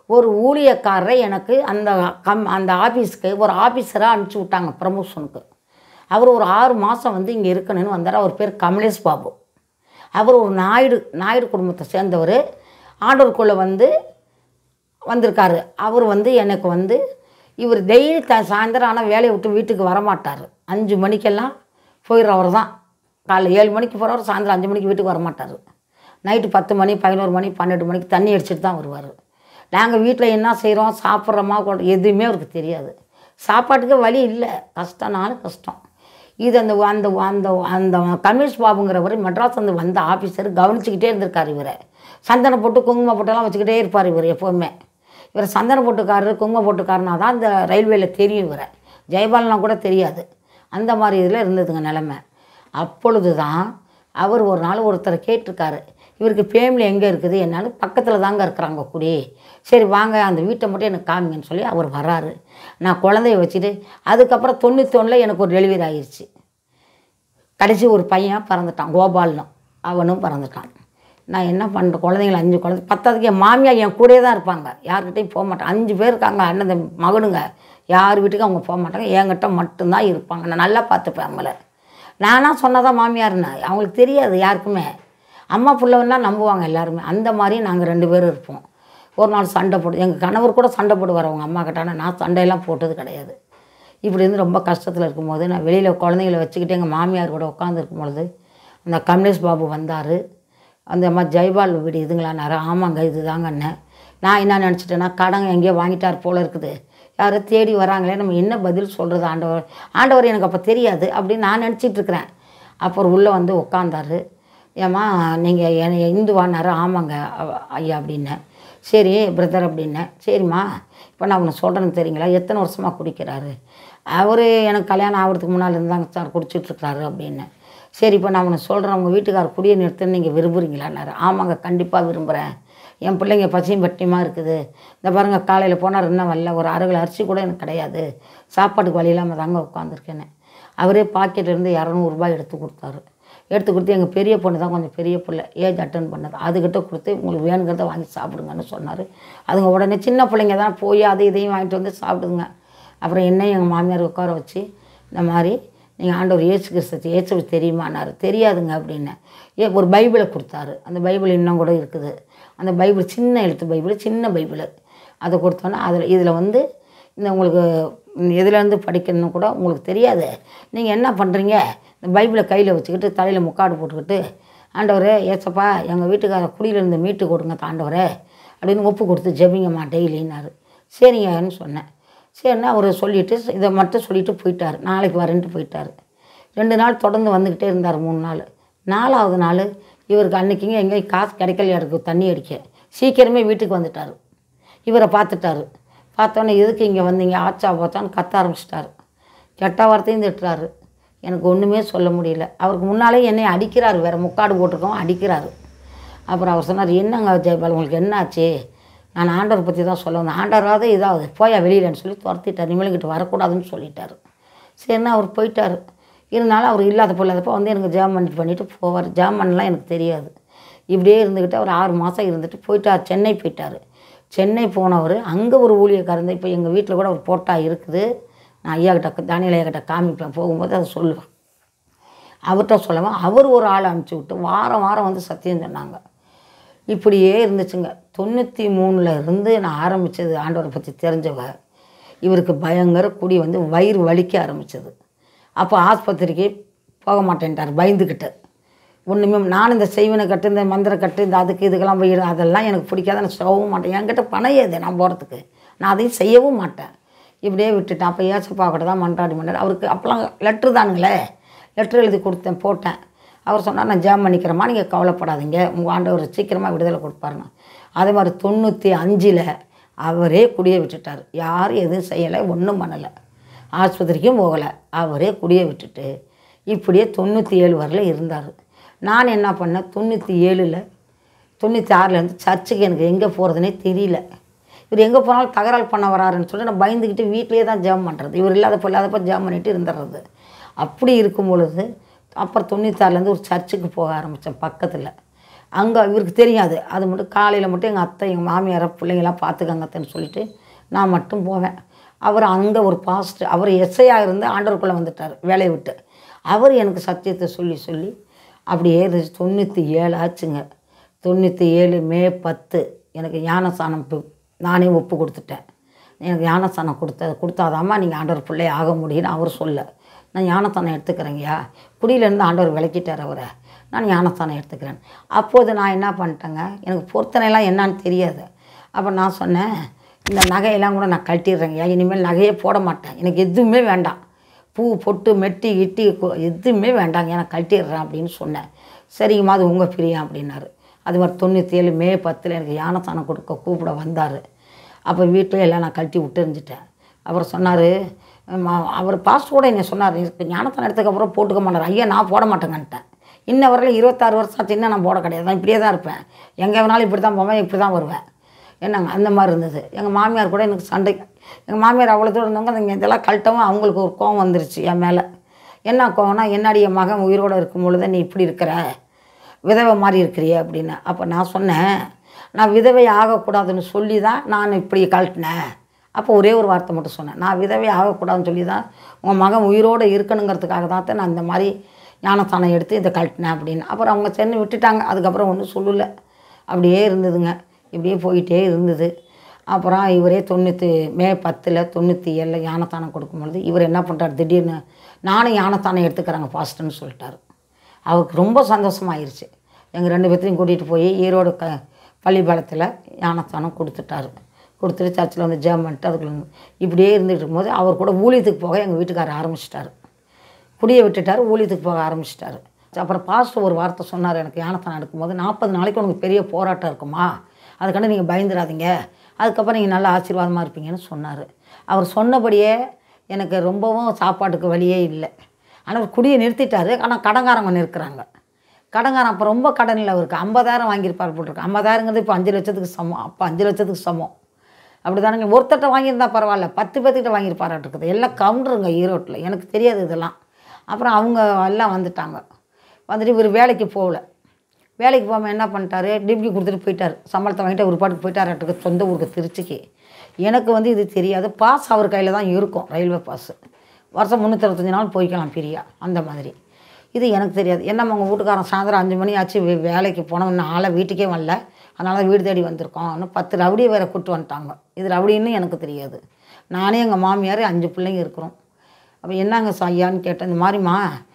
ஒரு ஊழியக்காரரை எனக்கு அந்த கம் அந்த ஆஃபீஸ்க்கு ஒரு ஆஃபீஸராக அனுப்பிச்சி விட்டாங்க ப்ரமோஷனுக்கு அவர் ஒரு ஆறு மாதம் வந்து இங்கே இருக்கணும்னு வந்தார் அவர் பேர் கமலேஷ் பாபு அவர் ஒரு நாயுடு நாயுடு குடும்பத்தை சேர்ந்தவர் ஆண்டவருக்குள்ளே வந்து வந்திருக்காரு அவர் வந்து எனக்கு வந்து இவர் டெய்லி த சாயந்தரம் ஆனால் வேலையை விட்டு வீட்டுக்கு வரமாட்டார் அஞ்சு மணிக்கெல்லாம் போயிடுறவர் தான் காலைல ஏழு மணிக்கு போகிறவர் சாயந்தரம் அஞ்சு மணிக்கு வீட்டுக்கு வரமாட்டார் நைட்டு பத்து மணி பதினோரு மணி பன்னெண்டு மணிக்கு தண்ணி அடிச்சிட்டு தான் வருவார் நாங்கள் வீட்டில் என்ன செய்கிறோம் சாப்பிட்றோமா கொ- எதுவுமே அவருக்கு தெரியாது சாப்பாட்டுக்கு வழி இல்லை கஷ்டம்னாலும் கஷ்டம் இது அந்த அந்த அந்த அந்த கமலேஷ் பாபுங்கிறவர் மெட்ராஸ் வந்து வந்த ஆஃபீஸர் கவனிச்சுக்கிட்டே இருந்திருக்கார் இவரை சந்தன போட்டு குங்குமம் போட்டெல்லாம் வச்சுக்கிட்டே இருப்பார் இவர் எப்போவுமே இவர் சந்தன போட்டுக்காரரு குங்குமம் போட்டுக்காரனா தான் இந்த ரயில்வேல தெரியும் இவரை ஜெயபாலனா கூட தெரியாது அந்த மாதிரி இதில் இருந்ததுங்க நிலமை அப்பொழுது தான் அவர் ஒரு நாள் ஒருத்தரை கேட்டிருக்காரு இவருக்கு ஃபேமிலி எங்கே இருக்குது என்னாலும் பக்கத்தில் தாங்க இருக்கிறாங்க குடி சரி வாங்க அந்த வீட்டை மட்டும் எனக்கு காமிங்கன்னு சொல்லி அவர் வராரு நான் குழந்தைய வச்சுட்டு அதுக்கப்புறம் தொண்ணூத்தொன்னில் எனக்கு ஒரு டெலிவரி ஆயிடுச்சு கடைசி ஒரு பையன் பிறந்துட்டான் கோபால்னு அவனும் பிறந்துட்டான் நான் என்ன பண்ணுறேன் குழந்தைங்கள அஞ்சு குழந்தை பத்தாவதுக்கு என் மாமியார் என் கூடயே தான் இருப்பாங்க யார்கிட்டையும் போக மாட்டேன் அஞ்சு பேர் இருக்காங்க அண்ணன் தம்பி மகனுங்க யார் வீட்டுக்கும் அவங்க போக மாட்டாங்க என்கிட்ட மட்டும்தான் இருப்பாங்க நான் நல்லா பார்த்துப்பேன் அவங்கள நானாக சொன்னதான் மாமியார்னு அவங்களுக்கு தெரியாது யாருக்குமே அம்மா பிள்ளைன்னா நம்புவாங்க எல்லாருமே அந்த மாதிரி நாங்கள் ரெண்டு பேரும் இருப்போம் ஒரு நாள் சண்டை போட்டு எங்கள் கணவர் கூட சண்டை போடுவார் அவங்க அம்மா கிட்ட ஆனா நான் சண்டையெல்லாம் போட்டது கிடையாது இப்படி இருந்து ரொம்ப கஷ்டத்தில் இருக்கும்போது நான் வெளியில் குழந்தைங்கள வச்சுக்கிட்டு எங்கள் மாமியார் கூட உட்காந்துருக்கும் பொழுது அந்த கமலேஷ் பாபு வந்தார் அந்த மாதிரி ஜெய்பால் வீடு இதுங்களான்னாரு ஆமாங்க இது தாங்கண்ணே நான் என்ன நினச்சிட்டேன்னா கடன் எங்கேயோ வாங்கிட்டார் போல இருக்குது யாரோ தேடி வராங்களே நம்ம என்ன பதில் சொல்கிறது ஆண்டவர் ஆண்டவர் எனக்கு அப்போ தெரியாது அப்படின்னு நான் நினச்சிட்டு இருக்கிறேன் அப்புறம் உள்ளே வந்து உட்காந்தாரு ஏம்மா நீங்கள் என்னை இந்துவானாரு ஆமாங்க அவ- ஐயா அப்படின்னேன் சரி பிரதர் அப்படின்னேன் சரிம்மா இப்போ நான் உன்னை சொல்கிறேன்னு தெரியுங்களா எத்தனை வருஷமாக குடிக்கிறாரு அவர் எனக்கு கல்யாணம் ஆகிறதுக்கு முன்னால் இருந்தாங்க சார் குடிச்சிட்ருக்கிறாரு அப்படின்னேன் சரி இப்போ நான் உனக்கு சொல்கிறேன் உங்கள் வீட்டுக்காரர் குடியை நிறுத்துன்னு நீங்கள் விரும்புகிறீங்களான்னாரு ஆமாங்க கண்டிப்பாக விரும்புகிறேன் என் பிள்ளைங்க பசியும் பட்டியமாக இருக்குது இந்த பாருங்கள் காலையில் போனால் இன்னும் வரல ஒரு அரை கிலோ அரிசி கூட எனக்கு கிடையாது சாப்பாட்டுக்கு வழி இல்லாமல் தாங்க உட்காந்துருக்கேன்னு அவரே பாக்கெட்லேருந்து இரநூறுபா எடுத்து கொடுத்தாரு எடுத்து கொடுத்து எங்கள் பெரிய பொண்ணு தான் கொஞ்சம் பெரிய பிள்ளை ஏஜ் அட்டன் பண்ணது அதுக்கிட்ட கொடுத்து உங்களுக்கு வேணுங்கிறத வாங்கி சாப்பிடுங்கன்னு சொன்னார் அதுங்க உடனே சின்ன பிள்ளைங்க தான் போய் அதை இதையும் வாங்கிட்டு வந்து சாப்பிடுங்க அப்புறம் என்னையும் எங்கள் மாமியார் உட்கார வச்சு இந்த மாதிரி நீங்கள் ஆண்டவர் இயேசு கிறிஸ்து இயேசுக்கு தெரியுமானாரு தெரியாதுங்க அப்படின்னேன் ஏ ஒரு பைபிளை கொடுத்தாரு அந்த பைபிள் இன்னும் கூட இருக்குது அந்த பைபிள் சின்ன எழுத்து பைபிள் சின்ன பைபிள் அதை கொடுத்தோன்னே அதில் இதில் வந்து இந்த உங்களுக்கு எதுலேருந்து படிக்கணும்னு கூட உங்களுக்கு தெரியாது நீங்கள் என்ன பண்ணுறீங்க இந்த பைபிளை கையில் வச்சுக்கிட்டு தலையில் முக்காடு போட்டுக்கிட்டு ஆண்டவரே ஏசப்பா எங்கள் வீட்டுக்கார குடியிலேருந்து மீட்டு கொடுங்க ஆண்டவரே அப்படின்னு ஒப்பு கொடுத்து ஜெபிங்கம்மா டெய்லின்னாரு சரிங்கன்னு சொன்னேன் சரின்னா அவர் சொல்லிவிட்டு இதை மட்டும் சொல்லிட்டு போயிட்டார் நாளைக்கு வரேன்ட்டு போயிட்டார் ரெண்டு நாள் தொடர்ந்து வந்துக்கிட்டே இருந்தார் மூணு நாள் நாலாவது நாள் இவருக்கு அன்னைக்குங்க எங்கேயும் காசு கிடைக்கலையா இருக்கு தண்ணி அடிக்க சீக்கிரமே வீட்டுக்கு வந்துட்டார் இவரை பார்த்துட்டாரு பார்த்தோன்னே எதுக்கு இங்கே வந்தீங்க ஆச்சா பார்த்தான்னு கத்த ஆரம்பிச்சிட்டாரு கெட்ட வார்த்தையும் திட்டுறாரு எனக்கு ஒன்றுமே சொல்ல முடியல அவருக்கு முன்னாலே என்னை அடிக்கிறாரு வேறு முக்காடு போட்டிருக்கோம் அடிக்கிறாரு அப்புறம் அவர் சொன்னார் என்னங்க ஜெயபால் உங்களுக்கு என்னாச்சு நான் ஆண்டவர் பற்றி தான் சொல்ல வந்தேன் ஆண்டவராவது இதாவது போயா வெளியிலன்னு சொல்லி துரத்திட்டார் இனிமேலுக்கிட்ட வரக்கூடாதுன்னு சொல்லிட்டாரு சரின்னா அவர் போயிட்டார் இருந்தாலும் அவர் இல்லாத பொல்லாதப்போ வந்து எனக்கு ஜாம் பண்ணிட்டு பண்ணிட்டு போவார் ஜாம் பண்ணலாம் எனக்கு தெரியாது இப்படியே இருந்துக்கிட்டு அவர் ஆறு மாதம் இருந்துட்டு போயிட்டார் சென்னை போயிட்டார் சென்னை போனவர் அங்கே ஒரு ஊழியக்காரன் இப்போ எங்கள் வீட்டில் கூட ஒரு போட்டா இருக்குது நான் ஐயா கிட்ட தானியல் ஐயா கிட்ட காமிப்பேன் போகும்போது அதை சொல்லுவேன் அவர்கிட்ட சொல்லவும் அவர் ஒரு ஆள் அனுப்பிச்சி விட்டு வாரம் வாரம் வந்து சத்தியம் சொன்னாங்க இப்படியே இருந்துச்சுங்க தொண்ணூற்றி மூணில் இருந்து நான் ஆரம்பித்தது ஆண்டவரை பற்றி தெரிஞ்சவ இவருக்கு பயங்கர குடி வந்து வயிறு வலிக்க ஆரம்பிச்சது அப்போ ஆஸ்பத்திரிக்கு போக மாட்டேன்ட்டார் பயந்துக்கிட்டு ஒன்றுமே நானும் இந்த செய்வனை கட்டு இந்த மந்திர கட்டு இந்த அதுக்கு இதுக்கெல்லாம் போய் அதெல்லாம் எனக்கு பிடிக்காத நான் சொல்லவும் மாட்டேன் என்கிட்ட பணம் ஏது நான் போகிறதுக்கு நான் அதையும் செய்யவும் மாட்டேன் இப்படியே விட்டுட்டேன் அப்போ ஏசப்பா கூட தான் மன்றாடி மன்றாடி அவருக்கு அப்போலாம் லெட்ரு தானுங்களே லெட்ரு எழுதி கொடுத்தேன் போட்டேன் அவர் சொன்னார் நான் ஜாம் பண்ணிக்கிறேம்மா நீங்கள் கவலைப்படாதீங்க உங்கள் ஆண்டவர் சீக்கிரமாக விடுதலை கொடுப்பாருன்னு அதே மாதிரி தொண்ணூற்றி அஞ்சில் அவரே குடியை விட்டுட்டார் யாரும் எதுவும் செய்யலை ஒன்றும் பண்ணலை ஆஸ்பத்திரிக்கும் போகலை அவரே குடியை விட்டுட்டு இப்படியே தொண்ணூற்றி ஏழு வரல இருந்தார் நான் என்ன பண்ணேன் தொண்ணூற்றி ஏழில் தொண்ணூற்றி ஆறுலேருந்து சர்ச்சுக்கு எனக்கு எங்கே போகிறதுனே தெரியல இவர் எங்கே போனாலும் தகராறு பண்ண வராருன்னு சொல்லி நான் பயந்துக்கிட்டு வீட்டிலேயே தான் ஜெபம் பண்ணுறது இவர் இல்லாதப்போ இல்லாதப்போ ஜெபம் பண்ணிட்டு இருந்துடுறது அப்படி இருக்கும் பொழுது அப்புறம் தொண்ணூத்தாறுலேருந்து ஒரு சர்ச்சுக்கு போக ஆரம்பித்தேன் பக்கத்தில் அங்கே இவருக்கு தெரியாது அது மட்டும் காலையில் மட்டும் எங்கள் அத்தை எங்கள் மாமியாரை பிள்ளைங்களாம் பார்த்துக்கங்க அத்தைன்னு சொல்லிட்டு நான் மட்டும் போவேன் அவர் அங்கே ஒரு பாஸ்ட் அவர் எஸ்ஐயாக இருந்து ஆண்டவருக்குள்ளே வந்துட்டார் வேலையை விட்டு அவர் எனக்கு சத்தியத்தை சொல்லி சொல்லி அப்படியே இருந்துச்சு தொண்ணூற்றி ஏழு ஆச்சுங்க தொண்ணூற்றி ஏழு மே பத்து எனக்கு ஞானஸ்தானம் பு- நானே ஒப்பு கொடுத்துட்டேன் எனக்கு ஞானஸ்தானம் கொடுத்த கொடுத்தாதாம்மா நீங்கள் ஆண்டவர் பிள்ளை ஆக முடியும்னு அவர் சொல்ல நான் ஞானஸ்தானம் எடுத்துக்கிறேங்கய்யா குடியிலேருந்து ஆண்டவர் விளக்கிட்டார் அவரை நான் ஞானஸ்தானம் எடுத்துக்கிறேன் அப்போது நான் என்ன பண்ணிட்டேங்க எனக்கு பொருத்தனைலாம் என்னன்னு தெரியாது அப்போ நான் சொன்னேன் இந்த நகையெல்லாம் கூட நான் கழட்டிடுறேங்கய்யா இனிமேல் நகையே போட மாட்டேன் எனக்கு எதுவுமே வேண்டாம் பூ பொட்டு மெட்டி இட்டி கு- எதுவுமே வேண்டாங்க நான் கழட்டிடுறேன் அப்படின்னு சொன்னேன் சரிங்கம்மா அது உங்கள் பிரியம் அப்படின்னாரு அது மாதிரி தொண்ணூற்றி ஏழு மே பத்தில் எனக்கு யானஸ்தானம் கொடுக்க கூப்பிட வந்தார் அப்போ வீட்டில் எல்லாம் நான் கழட்டி விட்டு இருந்துட்டேன் அவர் சொன்னார் அவர் பாஸ்ட் கூட என்ன சொன்னார் இதுக்கு ஞானஸ்தானம் எடுத்ததுக்கப்புறம் போட்டுக்க மாட்டார் ஐயா நான் போட மாட்டேங்கன்ட்டேன் இன்ன வரையில இருபத்தாறு வருஷம் ஆச்சு இன்னும் நான் போட கிடையாது நான் இப்படியே தான் இருப்பேன் எங்கே வேணாலும் இப்படி தான் போவேன் இப்படி தான் வருவேன் என்னங்க அந்த மாதிரி இருந்தது எங்கள் மாமியார் கூட எனக்கு சண்டை எங்கள் மாமியார் அவ்வளோ தூரம் இருந்தவங்க அந்த இதெல்லாம் கழட்டவும் அவங்களுக்கு ஒரு கோவம் வந்துருச்சு என் மேலே என்ன கோவம்னா என்னடி என் மகன் உயிரோடு இருக்கும் பொழுது நீ இப்படி இருக்கிற விதவை மாதிரி இருக்கிறியே அப்படின்னு அப்போ நான் சொன்னேன் நான் விதவை ஆகக்கூடாதுன்னு சொல்லி தான் நான் இப்படி கழட்டினேன் அப்போ ஒரே ஒரு வார்த்தை மட்டும் சொன்னேன் நான் விதவை ஆகக்கூடாதுன்னு சொல்லி தான் உங்கள் மகன் உயிரோடு இருக்கணுங்கிறதுக்காக தான் நான் இந்த மாதிரி ஞானஸ்தானம் எடுத்து இதை கழட்டினேன் அப்படின்னு அப்புறம் அவங்க சென்று விட்டுட்டாங்க அதுக்கப்புறம் ஒன்றும் சொல்லலை அப்படியே இருந்ததுங்க இப்படியே போயிட்டே இருந்தது அப்புறம் இவரே தொண்ணூற்றி மே பத்தில் தொண்ணூற்றி ஏழில் யானத்தானம் கொடுக்கும்பொழுது இவர் என்ன பண்ணுறாரு திடீர்னு நானும் யானத்தானம் எடுத்துக்கிறேங்க ஃபாஸ்ட்டுன்னு சொல்லிட்டாரு அவருக்கு ரொம்ப சந்தோஷமாயிருச்சு எங்கள் ரெண்டு பேர்த்தையும் கூட்டிகிட்டு போய் ஈரோடு க பள்ளிப்பாளையத்தில் யானஸ்தானம் கொடுத்துட்டாரு கொடுத்துட்டு சர்ச்சில் வந்து ஜெபம் பண்ணிட்டு அதுக்குள்ள வந்து இப்படியே இருந்துகிட்டு இருக்கும்போது அவர் கூட ஊழியத்துக்கு போக எங்கள் வீட்டுக்காரர் ஆரம்பிச்சிட்டாரு குடியை விட்டுட்டார் ஊழியத்துக்கு போக ஆரம்பிச்சிட்டாரு அப்புறம் பாஸ்டர் ஒரு வார்த்தை சொன்னார் எனக்கு யானத்தானம் எடுக்கும்போது நாற்பது நாளைக்கு உனக்கு பெரிய போராட்டம் இருக்குமா அதுக்காண்டி நீங்கள் பயந்துடாதீங்க அதுக்கப்புறம் நீங்கள் நல்ல ஆசீர்வாதமாக இருப்பீங்கன்னு சொன்னார் அவர் சொன்னபடியே எனக்கு ரொம்பவும் சாப்பாட்டுக்கு வழியே இல்லை ஆனால் அவர் குடியை நிறுத்திட்டாரு ஆனால் கடங்காரங்க நிற்கிறாங்க கடங்காரன் அப்போ ரொம்ப கடன் இல்லை அவருக்கு ஐம்பதாயிரம் வாங்கியிருப்பார் போட்டிருக்கு ஐம்பதாயிரங்கிறது இப்போ அஞ்சு லட்சத்துக்கு சமம் அப்போ அஞ்சு லட்சத்துக்கு சமம் அப்படி தானுங்க ஒருத்தட்ட வாங்கியிருந்தா பரவாயில்ல பத்து பேர்த்துக்கிட்ட வாங்கியிருப்பாராட்டுருக்குது எல்லாம் கவுண்டருங்க ஈரோட்டில் எனக்கு தெரியாது இதெல்லாம் அப்புறம் அவங்க எல்லாம் வந்துட்டாங்க வந்துட்டு இவர் வேலைக்கு போகல வேலைக்கு போகாமல் என்ன பண்ணிட்டாரு டிப்டி கொடுத்துட்டு போயிட்டார் சம்பளத்தை வாங்கிட்டு ஒரு பாட்டுக்கு போயிட்டாராட்டுக்கு சொந்த ஊருக்கு திருச்சிக்கு எனக்கு வந்து இது தெரியாது பாஸ் அவர் கையில் தான் இருக்கும் ரயில்வே பாஸ் வருஷம் முந்நூற்றறுபத்தஞ்சு நாள் போய்க்கலாம் பிரியா அந்த மாதிரி இது எனக்கு தெரியாது என்னம்மா உங்கள் வீட்டுக்காரன் சாயந்தரம் அஞ்சு மணி ஆச்சு வே- வேலைக்கு போனோம் இன்னும் ஆளை வீட்டுக்கே வரல அதனால வீடு தேடி வந்திருக்கோம் இன்னும் பத்து ரவுடியை வேற கூட்டு வந்துட்டாங்க இது ரவுடின்னு எனக்கு தெரியாது நானே எங்கள் மாமியார் அஞ்சு பிள்ளைங்க இருக்கிறோம் அப்போ என்னங்க ஐயான்னு கேட்டேன் இந்த மாதிரிம்மா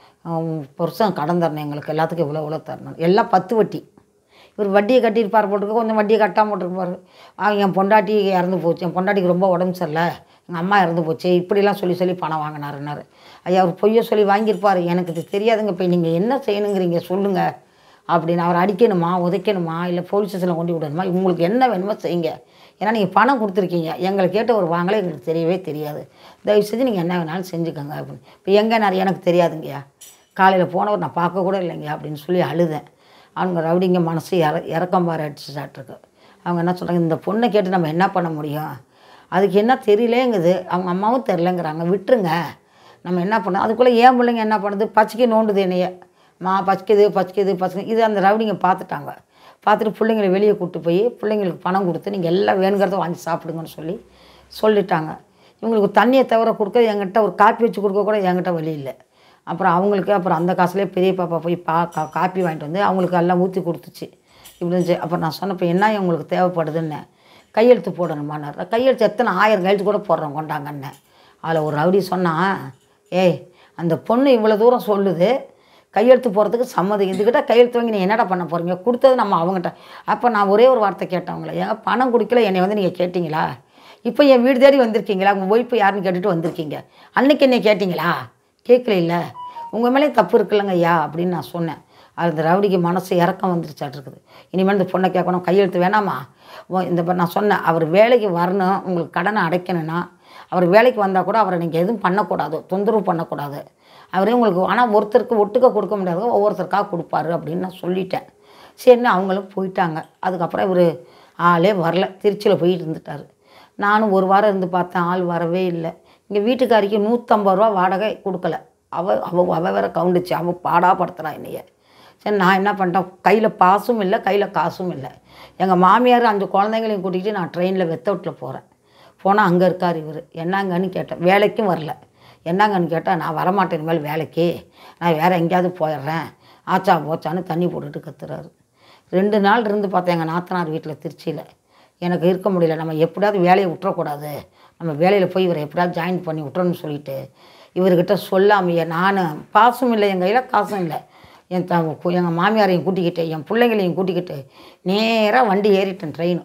புருஷன் கடன் தரணும் எங்களுக்கு எல்லாத்துக்கும் இவ்வளோ இவ்வளோ தரணும் எல்லாம் பத்து வட்டி இவர் வட்டியை கட்டியிருப்பார் போட்டுருக்கு கொஞ்சம் வட்டியை கட்டாமல் போட்டிருப்பார் ஆ என் பொண்டாட்டி இறந்து போச்சு என் பொண்டாட்டிக்கு ரொம்ப உடம்பு சரியில்லை எங்கள் அம்மா இறந்து போச்சு இப்படிலாம் சொல்லி சொல்லி பணம் வாங்கினாருன்னாரு ஐயா அவர் பொய்யை சொல்லி வாங்கியிருப்பார் எனக்கு இது தெரியாதுங்க இப்போ நீங்கள் என்ன செய்யணுங்கிறீங்க சொல்லுங்கள் அப்படின்னு அவர் அடிக்கணுமா உதைக்கணுமா இல்லை போலீஸ் ஸ்டேஷனில் கொண்டு விடணுமா உங்களுக்கு என்ன வேணுமோ செய்யுங்க ஏன்னா நீங்கள் பணம் கொடுத்துருக்கீங்க எங்களை கேட்டு ஒரு வாங்கலை எங்களுக்கு தெரியவே தெரியாது தயவு செஞ்சு நீங்கள் என்ன வேணாலும் செஞ்சுக்கோங்க அப்படின்னு இப்போ எங்கே நிறைய எனக்கு தெரியாதுங்கய்யா காலையில் போனவர் நான் பார்க்க கூட இல்லைங்க அப்படின்னு சொல்லி அழுதேன் அவங்க ரவுடிங்க மனசு இற இறக்கம் பாரு அடிச்சுட்டாட்ருக்கு அவங்க என்ன சொல்கிறாங்க இந்த பொண்ணை கேட்டு நம்ம என்ன பண்ண முடியும் அதுக்கு என்ன தெரியலேங்குது அவங்க அம்மாவும் தெரிலங்கிறாங்க விட்டுருங்க நம்ம என்ன பண்ணோம் அதுக்குள்ளே ஏன் பிள்ளைங்க என்ன பண்ணுது பச்சைக்கு நோண்டுது என்னைய மா பச்சிக்குது பச்சிக்குது பச்சிக்குது இது அந்த ரவுடிங்க பார்த்துட்டாங்க பார்த்துட்டு பிள்ளைங்களை வெளியே கூப்பிட்டு போய் பிள்ளைங்களுக்கு பணம் கொடுத்து நீங்கள் எல்லாம் வேணுங்கிறத வாங்கி சாப்பிடுங்கன்னு சொல்லி சொல்லிட்டாங்க இவங்களுக்கு தண்ணியை தவிர கொடுக்க என்கிட்ட ஒரு காப்பி வச்சு கொடுக்க கூட என்கிட்ட வழி இல்லை அப்புறம் அவங்களுக்கு அப்புறம் அந்த காசுலேயே பெரிய பாப்பா போய் பா கா காப்பி வாங்கிட்டு வந்து அவங்களுக்கு எல்லாம் ஊற்றி கொடுத்துச்சு இப்படி இருந்துச்சு அப்புறம் நான் சொன்னப்போ என்ன உங்களுக்கு தேவைப்படுதுன்னு கையெழுத்து போடணுமான்னார் கையெழுத்து எத்தனை ஆயிரம் கையெழுத்து கூட போடுறோம் கொண்டாங்கன்னு அதில் ஒரு ரவுடி சொன்னான் ஏய் அந்த பொண்ணு இவ்வளோ தூரம் சொல்லுது கையெழுத்து போகிறதுக்கு சம்மதம் இதுக்கிட்ட கையெழுத்து வாங்கி நீ என்னடா பண்ண போகிறீங்க கொடுத்தது நம்ம அவங்ககிட்ட அப்போ நான் ஒரே ஒரு வார்த்தை கேட்டவங்களே ஏங்க பணம் கொடுக்கல என்னை வந்து நீங்கள் கேட்டிங்களா இப்போ என் வீடு தேடி வந்திருக்கீங்களா உங்கள் ஒய்ஃபு யாருன்னு கேட்டுட்டு வந்திருக்கீங்க அன்னைக்கு என்னை கேட்டிங்களா கேட்கல இல்லை உங்கள் மேலே தப்பு இருக்குல்லங்க ஐயா அப்படின்னு நான் சொன்னேன் அது இந்த ரவுடிக்கு மனசு இறக்கம் வந்துருச்சாட்டு இருக்குது இனிமேல் இந்த பொண்ணை கேட்கணும் கையெழுத்து வேணாமா உன் இந்த ப- நான் சொன்னேன் அவர் வேலைக்கு வரணும் உங்களுக்கு கடனை அடைக்கணும்னா அவர் வேலைக்கு வந்தால் கூட அவரை நீங்கள் எதுவும் பண்ணக்கூடாது தொந்தரவு பண்ணக்கூடாது அவரே உங்களுக்கு ஆனால் ஒருத்தருக்கு ஒட்டுக்க கொடுக்க முடியாது ஒவ்வொருத்தருக்காக கொடுப்பாரு அப்படின்னு நான் சொல்லிட்டேன் சரின்னு அவங்களும் போயிட்டாங்க அதுக்கப்புறம் இவர் ஆளே வரல திருச்சியில் போயிட்டு இருந்துட்டார் நானும் ஒரு வாரம் இருந்து பார்த்தேன் ஆள் வரவே இல்லை இங்கே வீட்டுக்காரிக்கு நூற்றம்பது ரூபா வாடகை கொடுக்கல அவ அவ அவ வேற கவுண்டுச்சு அவள் பாடாப்படுத்துறா என்னைய சரி நான் என்ன பண்ணிட்டேன் கையில் பாசும் இல்லை கையில் காசும் இல்லை எங்கள் மாமியார் அஞ்சு குழந்தைங்களையும் கூட்டிகிட்டு நான் ட்ரெயினில் வெத்தவுட்டில் போகிறேன் போனால் அங்கே இருக்கார் இவர் என்னங்கன்னு கேட்டேன் வேலைக்கும் வரல என்னங்கன்னு கேட்டால் நான் வரமாட்டேன் இனிமேல் வேலைக்கு நான் வேறு எங்கேயாவது போயிடுறேன் ஆச்சா போச்சான்னு தண்ணி போட்டுட்டு கத்துறாரு ரெண்டு நாள் இருந்து பார்த்தேன் எங்கள் நாத்தனார் வீட்டில் திருச்சியில் எனக்கு இருக்க முடியல நம்ம எப்படியாவது வேலையை விட்டுறக்கூடாது நம்ம வேலையில் போய் இவரை எப்படியாவது ஜாயின் பண்ணி விட்டுறோன்னு சொல்லிட்டு இவர்கிட்ட சொல்லாமையே நான் பாசும் இல்லை என் கையில் காசும் இல்லை என் த எங்கள் மாமியாரையும் கூட்டிக்கிட்டு என் பிள்ளைங்களையும் கூட்டிக்கிட்டு நேராக வண்டி ஏறிட்டேன் ட்ரெயின்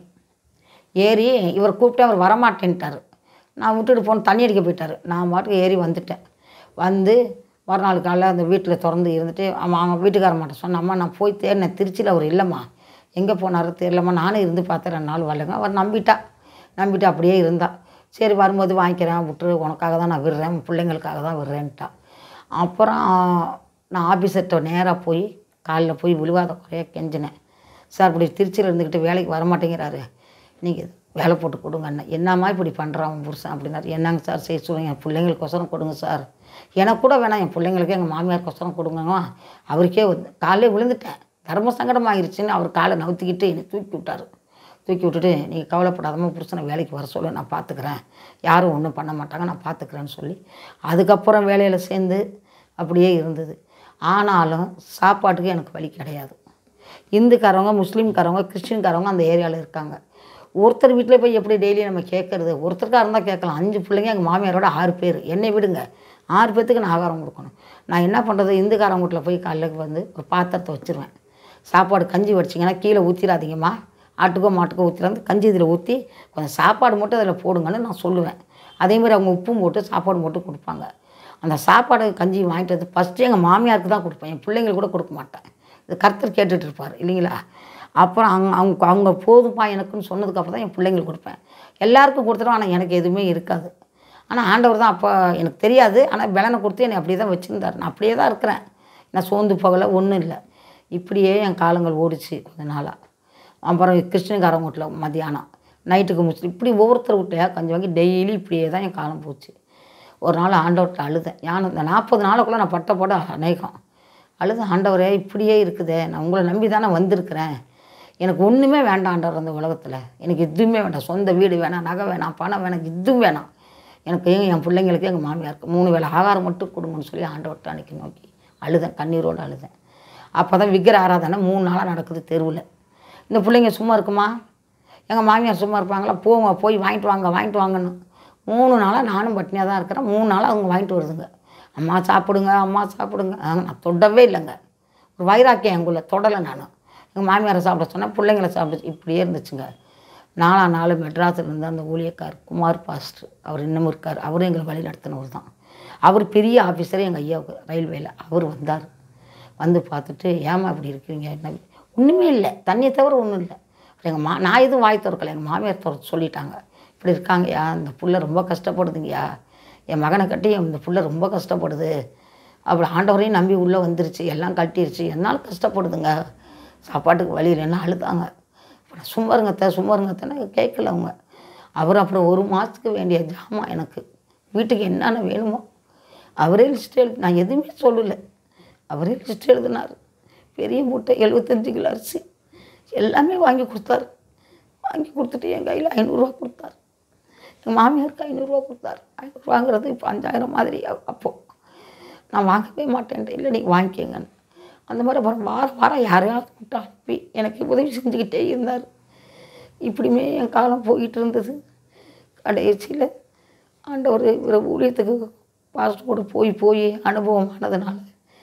ஏறி இவர் கூப்பிட்டு அவர் வரமாட்டேன்ட்டார் நான் விட்டுட்டு போன தண்ணி அடிக்க போயிட்டார் நான் பாட்டுக்கு ஏறி வந்துட்டேன் வந்து மறுநாள் காலையில் அந்த வீட்டில் திறந்து இருந்துட்டு அம்மா அவங்க வீட்டுக்கார மாட்ட சொன்னேன் அம்மா நான் போய் தேடினேன் திருச்சியில் அவர் இல்லைம்மா எங்கே போனார் தெரியலம்மா நானும் இருந்து பார்த்தேன் ரெண்டு நாள் வரலங்க அவர் நம்பிட்டா நம்பிட்டு அப்படியே இருந்தா சரி வரும்போது வாங்கிக்கிறேன் விட்டுரு உனக்காக தான் நான் விடுறேன் உன் பிள்ளைங்களுக்காக தான் விடுறேன்ட்டா அப்புறம் நான் ஆஃபீஸர்கிட்ட நேராக போய் காலையில் போய் விழுவாத குறைய கெஞ்சினேன் சார் இப்படி திருச்சியில் இருந்துக்கிட்டு வேலைக்கு வர மாட்டேங்கிறாரு நீங்கள் வேலை போட்டு கொடுங்க அண்ணன் என்னம்மா இப்படி பண்ணுறான் உன் புருஷன் அப்படின்னாரு என்னங்க சார் செய்ய சொல்லுங்க என் பிள்ளைங்களுக்கொசரம் கொடுங்க சார் எனக்கு கூட வேணாம் என் பிள்ளைங்களுக்கு எங்கள் மாமியாருக்கொசரம் கொடுங்க அவருக்கே வந்து காலையில் விழுந்துட்டேன் தர்ம சங்கடம் ஆகிருச்சுன்னு அவர் காலை நவுத்திக்கிட்டு என்னை தூக்கி விட்டார் தூக்கி விட்டுட்டு நீங்கள் கவலைப்படாதம்மா புருஷனை வேலைக்கு வர சொல்லு நான் பார்த்துக்கிறேன் யாரும் ஒன்றும் பண்ண மாட்டாங்க நான் பார்த்துக்கிறேன்னு சொல்லி அதுக்கப்புறம் வேலையில் சேர்ந்து அப்படியே இருந்தது ஆனாலும் சாப்பாட்டுக்கு எனக்கு வழி கிடையாது இந்துக்காரவங்க முஸ்லீம்காரவங்க கிறிஸ்டின்காரவங்க அந்த ஏரியாவில் இருக்காங்க ஒருத்தர் வீட்டில் போய் எப்படி டெய்லி நம்ம கேட்குறது ஒருத்தருக்காக இருந்தால் கேட்கலாம் அஞ்சு பிள்ளைங்க எங்கள் மாமியாரோட ஆறு பேர் என்னை விடுங்க ஆறு பேர்த்துக்கு நான் ஆகாரம் கொடுக்கணும் நான் என்ன பண்ணுறது இந்துக்காரங்க வீட்டில் போய் காலையில் வந்து ஒரு பாத்திரத்தை வச்சுருவேன் சாப்பாடு கஞ்சி வடிச்சிங்கன்னா கீழே ஊற்றிடாதீங்கம்மா ஆட்டுக்கோ மாட்டுக்கோ ஊற்றிடாந்து கஞ்சி இதில் ஊற்றி கொஞ்சம் சாப்பாடு மட்டும் அதில் போடுங்கன்னு நான் சொல்லுவேன் அதேமாதிரி அவங்க உப்பும் போட்டு சாப்பாடு போட்டு கொடுப்பாங்க அந்த சாப்பாடு கஞ்சி வாங்கிட்டு வந்து ஃபஸ்ட்டு எங்கள் மாமியாருக்கு தான் கொடுப்பேன் என் பிள்ளைங்களுக்கு கூட கொடுக்க மாட்டேன் இது கர்த்தர் கேட்டுட்டு இருப்பார் இல்லைங்களா அப்புறம் அவங்க அவங்க அவங்க போதும்ப்பா எனக்குன்னு சொன்னதுக்கப்புறம் தான் என் பிள்ளைங்களுக்கு கொடுப்பேன் எல்லாருக்கும் கொடுத்துருவோம் ஆனால் எனக்கு எதுவுமே இருக்காது ஆனால் ஆண்டவர் தான் அப்போ எனக்கு தெரியாது ஆனால் பலனை கொடுத்து என்னை அப்படியே தான் வச்சுருந்தார் நான் அப்படியே தான் இருக்கிறேன் நான் சோர்ந்து போகலை ஒன்றும் இல்லை இப்படியே என் காலங்கள் ஓடிச்சு கொஞ்ச நாளாக அப்புறம் கிறிஸ்டின்காரங்க வீட்டில் மத்தியானம் நைட்டுக்கு முஸ்லீம் இப்படி ஒவ்வொருத்தர் வீட்லையா கொஞ்சம் வாங்கி டெய்லி இப்படியே தான் என் காலம் போச்சு ஒரு நாள் ஆண்டவர்கிட்ட அழுதேன் ஞானம் இந்த நாற்பது நாளுக்குள்ளே நான் பட்ட போட அநேகம் அழுது ஆண்டவரே இப்படியே இருக்குதே நான் உங்களை நம்பி தானே வந்திருக்கிறேன் எனக்கு ஒன்றுமே வேண்டாம் ஆண்டவர் அந்த உலகத்தில் எனக்கு எதுவுமே வேண்டாம் சொந்த வீடு வேணாம் நகை வேணாம் பணம் வேணாம் எதுவும் வேணாம் எனக்கு எங்க என் பிள்ளைங்களுக்கு எங்கள் மாமியாருக்கு மூணு வேளை ஆகாரம் மட்டும் கொடுங்கன்னு சொல்லி ஆண்டவர்கிட்ட அன்னைக்கு நோக்கி அழுதேன் கண்ணீரோடு அழுதேன் அப்போ தான் விக்கிர ஆராதனை மூணு நாளாக நடக்குது தெருவில் இந்த பிள்ளைங்க சும்மா இருக்குமா எங்கள் மாமியார் சும்மா இருப்பாங்களா போங்க போய் வாங்கிட்டு வாங்க வாங்கிட்டு வாங்கன்னு மூணு நாளாக நானும் பட்டினியாக தான் இருக்கிறேன் மூணு நாளாக அவங்க வாங்கிட்டு வருதுங்க அம்மா சாப்பிடுங்க அம்மா சாப்பிடுங்க ஆ, நான் தொடவே இல்லைங்க ஒரு வைராக்கியம் எங்குள்ள தொடலை நான் எங்கள் மாமியாரை சாப்பிட சொன்னேன் பிள்ளைங்கள சாப்பிட இப்படியே இருந்துச்சுங்க நாலா நாள் மெட்ராஸில் இருந்து அந்த ஊழியக்கார் குமார் பாஸ்டர் அவர் இன்னமும் இருக்கார் அவரும் எங்களை வழி நடத்தினவர் தான் அவர் பெரிய ஆஃபீஸர் எங்கள் ஐயாவுக்கு ரயில்வேயில் அவர் வந்தார் வந்து பார்த்துட்டு ஏமா இப்படி இருக்கிறீங்க என்ன ஒன்றுமே இல்லை தண்ணியை தவிர ஒன்றும் இல்லை எங்கள் மா நான் எதுவும் வாய் திறக்கல எங்கள் மாமியார் திற சொல்லிட்டாங்க இப்படி இருக்காங்கய்யா இந்த புள்ள ரொம்ப கஷ்டப்படுதுங்கய்யா என் மகனை கட்டி இந்த புள்ள ரொம்ப கஷ்டப்படுது அப்படி ஆண்டவரையும் நம்பி உள்ளே வந்துருச்சு எல்லாம் கட்டிருச்சு என்னால் கஷ்டப்படுதுங்க சாப்பாட்டுக்கு வழி இல்லைன்னா அழுதாங்க அப்புறம் சும்மா இருங்க அத்தை, சும்மா இருங்க அத்தைன்னு கேட்கல அவங்க அவர் அப்புறம் ஒரு மாதத்துக்கு வேண்டிய ஜாமான் எனக்கு வீட்டுக்கு என்னென்ன வேணுமோ அவரே லிஸ்ட் எழுதி நான் எதுவுமே சொல்லலை அவரே லிஸ்ட் எழுதினார் பெரிய மூட்டை எழுபத்தஞ்சு கிலோ அரிசி எல்லாமே வாங்கி கொடுத்தாரு வாங்கி கொடுத்துட்டு என் கையில் ஐநூறுரூவா கொடுத்தாரு எங்கள் மாமியாருக்கு ஐநூறுரூவா கொடுத்தாரு ஐநூறுரூவாங்கிறது இப்போ அஞ்சாயிரம் மாதிரி அ- அப்போது நான் வாங்கவே மாட்டேன்ட்டு இல்லை நீங்கள் வாங்கிக்கங்கன்னு அந்த மாதிரி அப்புறம் வாரம் வாரம் யாரையாவது கூப்பிட்டு அனுப்பி எனக்கு உதவி செஞ்சுக்கிட்டே இருந்தார் இப்படியுமே என் காலம் போயிட்டு இருந்தது கடைசியில் ஆண்டவர் இவரை ஊழியத்துக்கு பாஸ்போர்ட் போய் போய் அனுபவம் ஆனதுனால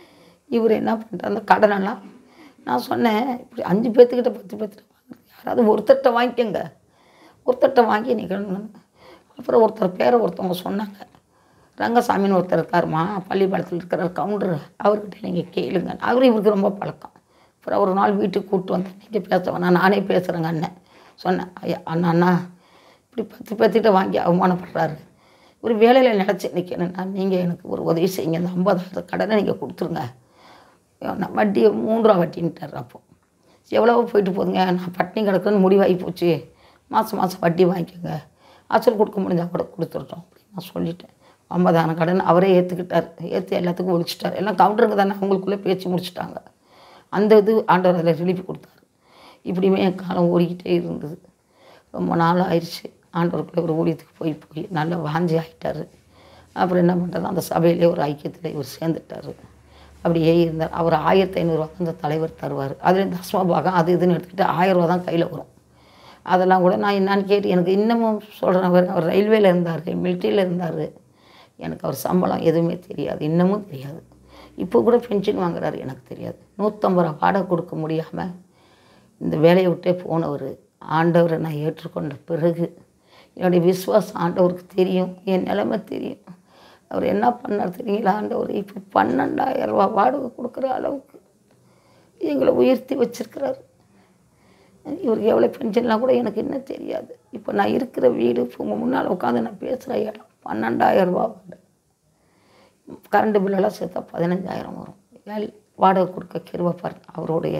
இவர் என்ன பண்ணிட்டார் அந்த கடனெல்லாம் நான் சொன்னேன் இப்படி அஞ்சு பேர்த்துக்கிட்ட பத்து பேர்த்துக்கிட்ட வாங்குறது யாராவது ஒருத்தர்கிட்ட வாங்கிக்கோங்க ஒருத்தர்கிட்ட வாங்கி நிற்கணும் அப்புறம் ஒருத்தர் பேரை ஒருத்தவங்க சொன்னாங்க ரங்கசாமின்னு ஒருத்தர் இருக்காருமா பள்ளிப்பாளையத்தில் இருக்கிற கவுண்டர் அவர்கிட்ட நீங்கள் கேளுங்க அவர் இவருக்கு ரொம்ப பழக்கம் அப்புறம் ஒரு நாள் வீட்டுக்கு கூப்பிட்டு வந்து நீங்கள் பேச வேணாம் நானே பேசுகிறேங்க அண்ணன் சொன்னேன் ஐயா அண்ணா அண்ணா இப்படி பத்து பேர்த்திட்ட வாங்கி அவமானப்படுறாரு ஒரு வேலையில் நினச்சி நிற்கணும்னா நீங்கள் எனக்கு ஒரு உதவி செய்யுங்க இந்த ஐம்பதாயிரம் கடனை நீங்கள் கொடுத்துருங்க நான் வட்டியை மூன்று ரூபா வட்டின்ட்டார் அப்போ எவ்வளவோ போயிட்டு போதுங்க நான் பட்டினி கிடக்குன்னு முடிவாகி போச்சு மாதம் மாதம் வட்டி வாங்கிக்கோங்க அசல் கொடுக்க முடிஞ்சால் கூட கொடுத்துட்றோம் அப்படின்னு நான் சொல்லிட்டேன் ஐம்பதாயிரம் கடன் அவரே ஏற்றுக்கிட்டார் ஏற்று எல்லாத்துக்கும் ஒழிச்சிட்டார் எல்லாம் கவுண்டருக்கு தானே அவங்களுக்குள்ளே பேச்சு முடிச்சிட்டாங்க அந்த இது ஆண்டவர் அதில் ரிலீஃப் கொடுத்தாரு இப்படியுமே என் காலம் ஓடிக்கிட்டே இருந்தது ரொம்ப நாள் ஆயிடுச்சு ஆண்டவருக்குள்ள ஒரு ஊழியத்துக்கு போய் போய் நல்லா வாஞ்சி ஆகிட்டாரு அப்புறம் என்ன பண்ணுறது அந்த சபையிலே ஒரு ஐக்கியத்தில் இவர் சேர்ந்துட்டார் அப்படியே இருந்தார் அவர் ஆயிரத்தி ஐநூறுரூவா அந்த தலைவர் தருவார் அதில் தஸ்மா பாகம் அது இதுன்னு எடுத்துக்கிட்டு ஆயிரம் ரூபா தான் கையில் வரும் அதெல்லாம் கூட நான் என்னன்னு கேட்டு எனக்கு இன்னமும் சொல்கிறேன் அவர் அவர் ரயில்வேல இருந்தார் மிலிட்ரியில் இருந்தார் எனக்கு அவர் சம்பளம் எதுவுமே தெரியாது இன்னமும் தெரியாது இப்போ கூட பென்ஷன் வாங்குறாரு எனக்கு தெரியாது நூற்றம்பது ரூபா வாடகை கொடுக்க முடியாமல் இந்த வேலையை விட்டே போனவர் ஆண்டவரை நான் ஏற்றுக்கொண்ட பிறகு என்னுடைய விசுவாசம் ஆண்டவருக்கு தெரியும் என் நிலைமை தெரியும் அவர் என்ன பண்ணார் தெரியுங்களா ஆண்டவர் இப்போ பன்னெண்டாயிரம் ரூபா வாடகை கொடுக்குற அளவுக்கு எங்களை உயர்த்தி வச்சிருக்கிறாரு இவருக்கு எவ்வளோ பென்ஷன்லாம் கூட எனக்கு என்ன தெரியாது இப்போ நான் இருக்கிற வீடு இப்போ உங்கள் முன்னால் உட்காந்து நான் பேசுகிற இடம் பன்னெண்டாயிரம் ரூபா வாடகை கரண்ட் பில்லெல்லாம் சேர்த்தா பதினஞ்சாயிரம் வரும் வேல் வாடகை கொடுக்க கிருபை பாருங்க அவருடைய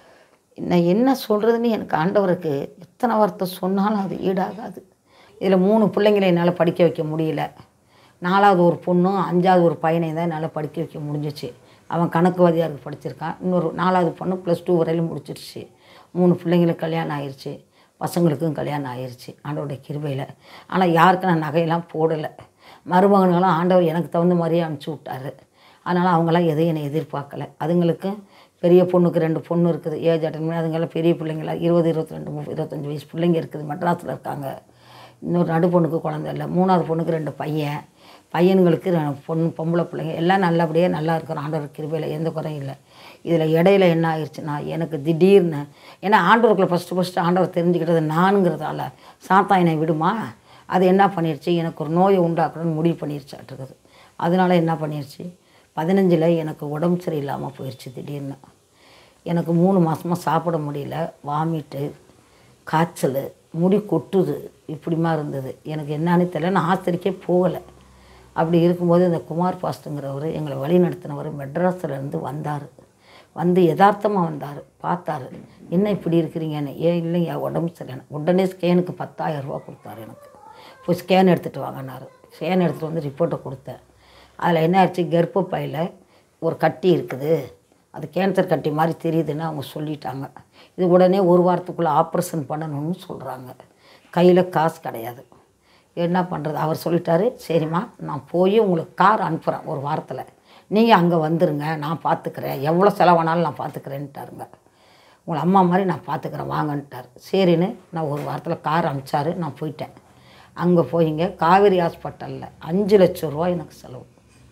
நான் என்ன சொல்கிறதுன்னு எனக்கு ஆண்டவருக்கு எத்தனை வார்த்தை சொன்னாலும் அது ஈடாகாது இதில் மூணு பிள்ளைங்களை என்னால் படிக்க வைக்க முடியல நாலாவது ஒரு பொண்ணும் அஞ்சாவது ஒரு பையனை தான் என்னால் படிக்க வைக்க முடிஞ்சிச்சு அவன் கணக்கு வாதியாருக்கு படிச்சிருக்கான் இன்னொரு நாலாவது பொண்ணு ப்ளஸ் டூ வரையிலும் முடிச்சிருச்சு மூணு பிள்ளைங்களுக்கு கல்யாணம் ஆயிடுச்சு பசங்களுக்கும் கல்யாணம் ஆயிடுச்சு ஆண்டவருடைய கிருபையில் ஆனால் யாருக்கும் நான் நகையெல்லாம் போடலை மருமகன்களும் ஆண்டவர் எனக்கு தகுந்த மாதிரியே அனுப்பிச்சி விட்டாரு அதனால் அவங்களாம் எதையும் என்னை எதிர்பார்க்கல அதுங்களுக்கு பெரிய பொண்ணுக்கு ரெண்டு பொண்ணு இருக்குது ஏஜ் அட்டன் பண்ணி அதுங்கெல்லாம் பெரிய பிள்ளைங்களா இருபது இருபத்தி ரெண்டு முப்பது இருபத்தஞ்சி வயசு பிள்ளைங்க இருக்குது மெட்ராஸில் இருக்காங்க இன்னொரு நடு பொண்ணுக்கு குழந்தை இல்லை மூணாவது பொண்ணுக்கு ரெண்டு பையன் பையன்களுக்கு ரெ- பொண்ணு பொம்பளை பிள்ளைங்க எல்லாம் நல்லபடியாக நல்லா இருக்கிறோம் ஆண்டவர் கிருபையில் எந்த குறையும் இல்லை இதில் இடையில என்ன ஆயிடுச்சுன்னா எனக்கு திடீர்னு ஏன்னா ஆண்டவருக்குள்ள ஃபஸ்ட்டு ஃபஸ்ட்டு ஆண்டவர் தெரிஞ்சுக்கிட்டது நானுங்கிறதால சாத்தா என்னை விடுமா அது என்ன பண்ணிருச்சு எனக்கு ஒரு நோயை உண்டாக்கணும்னு முடிவு பண்ணிருச்சாட்டுருக்குது அதனால என்ன பண்ணிருச்சு பதினஞ்சில் எனக்கு உடம்பு சரியில்லாமல் போயிடுச்சு திடீர்னு எனக்கு மூணு மாதமாக சாப்பிட முடியல வாமிட்டு காய்ச்சல் முடி கொட்டுது இப்படிமா இருந்தது எனக்கு என்னன்னு தெரியல நான் ஆஸ்பத்திரிக்கே போகலை அப்படி இருக்கும்போது இந்த குமார் பாஸ்ட்டுங்கிறவர் எங்களை வழி நடத்தினவர் மெட்ராஸில் இருந்து வந்தார் வந்து யதார்த்தமாக வந்தார் பார்த்தாரு என்ன இப்படி இருக்கிறீங்கன்னு ஏன் இல்லைங்க உடம்பு சரியான உடனே ஸ்கேனுக்கு பத்தாயிரம் ரூபா கொடுத்தாரு எனக்கு போய் ஸ்கேன் எடுத்துகிட்டு வாங்கினாரு ஸ்கேன் எடுத்துகிட்டு வந்து ரிப்போர்ட்டை கொடுத்தேன் அதில் என்ன ஆச்சு கர்ப்பப்பையில் ஒரு கட்டி இருக்குது அது கேன்சர் கட்டி மாதிரி தெரியுதுன்னு அவங்க சொல்லிட்டாங்க இது உடனே ஒரு வாரத்துக்குள்ளே ஆப்ரேஷன் பண்ணணும்னு சொல்கிறாங்க கையில் காசு கிடையாது என்ன பண்ணுறது அவர் சொல்லிட்டாரு சரிம்மா நான் போய் உங்களுக்கு கார் அனுப்புகிறேன் ஒரு வாரத்தில் நீங்கள் அங்கே வந்துருங்க நான் பார்த்துக்கிறேன் எவ்வளோ செலவானாலும் நான் பார்த்துக்கிறேன்ட்டாருங்க உங்களை அம்மா மாதிரி நான் பார்த்துக்கிறேன் வாங்கன்ட்டார் சரின்னு நான் ஒரு வாரத்தில் கார் அனுப்பிச்சாரு நான் போயிட்டேன் அங்கே போயிங்க காவேரி ஹாஸ்பிட்டலில் அஞ்சு லட்சம் ரூபா எனக்கு செலவு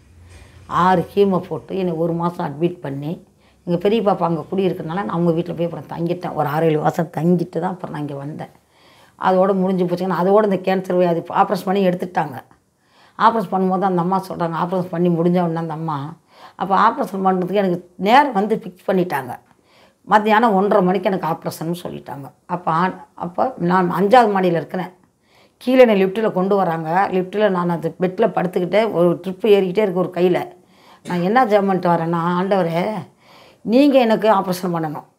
ஆறு கீமோ போட்டு என்னை ஒரு மாதம் அட்மிட் பண்ணி எங்கள் பெரிய பாப்பா அங்கே குடியிருக்கனால நான் அவங்க வீட்டில் போய் அப்புறம் தங்கிட்டேன் ஒரு ஆறு ஏழு மாதம் தங்கிட்டு தான் அப்புறம் நான் இங்கே வந்தேன் அதோட முடிஞ்சு போச்சுங்கன்னா அதோட இந்த கேன்சர் வியாதி ஆப்ரேஷன் பண்ணி எடுத்துட்டாங்க ஆப்ரேஷன் பண்ணும்போது அந்த அம்மா சொல்கிறாங்க ஆப்ரேஷன் பண்ணி முடிஞ்ச உடனே அந்த அம்மா அப்போ ஆப்ரேஷன் பண்ணுறதுக்கு எனக்கு நேரம் வந்து ஃபிக்ஸ் பண்ணிட்டாங்க மத்தியானம் ஒன்றரை மணிக்கு எனக்கு ஆப்ரேஷன் சொல்லிட்டாங்க அப்போ ஆ- அப்போ நான் அஞ்சாவது மாடியில் இருக்கிறேன் கீழே என்னை லிஃப்ட்டில் கொண்டு வராங்க லிஃப்ட்டில் நான் அந்த பெட்டில் படுத்துக்கிட்டே ஒரு ட்ரிப்பு ஏறிக்கிட்டே இருக்கு ஒரு கையில் நான் என்ன ஜெபம் பண்ணிட்டு வரேன்னா ஆண்டவரே நீங்கள் எனக்கு ஆப்ரேஷன் பண்ணணும்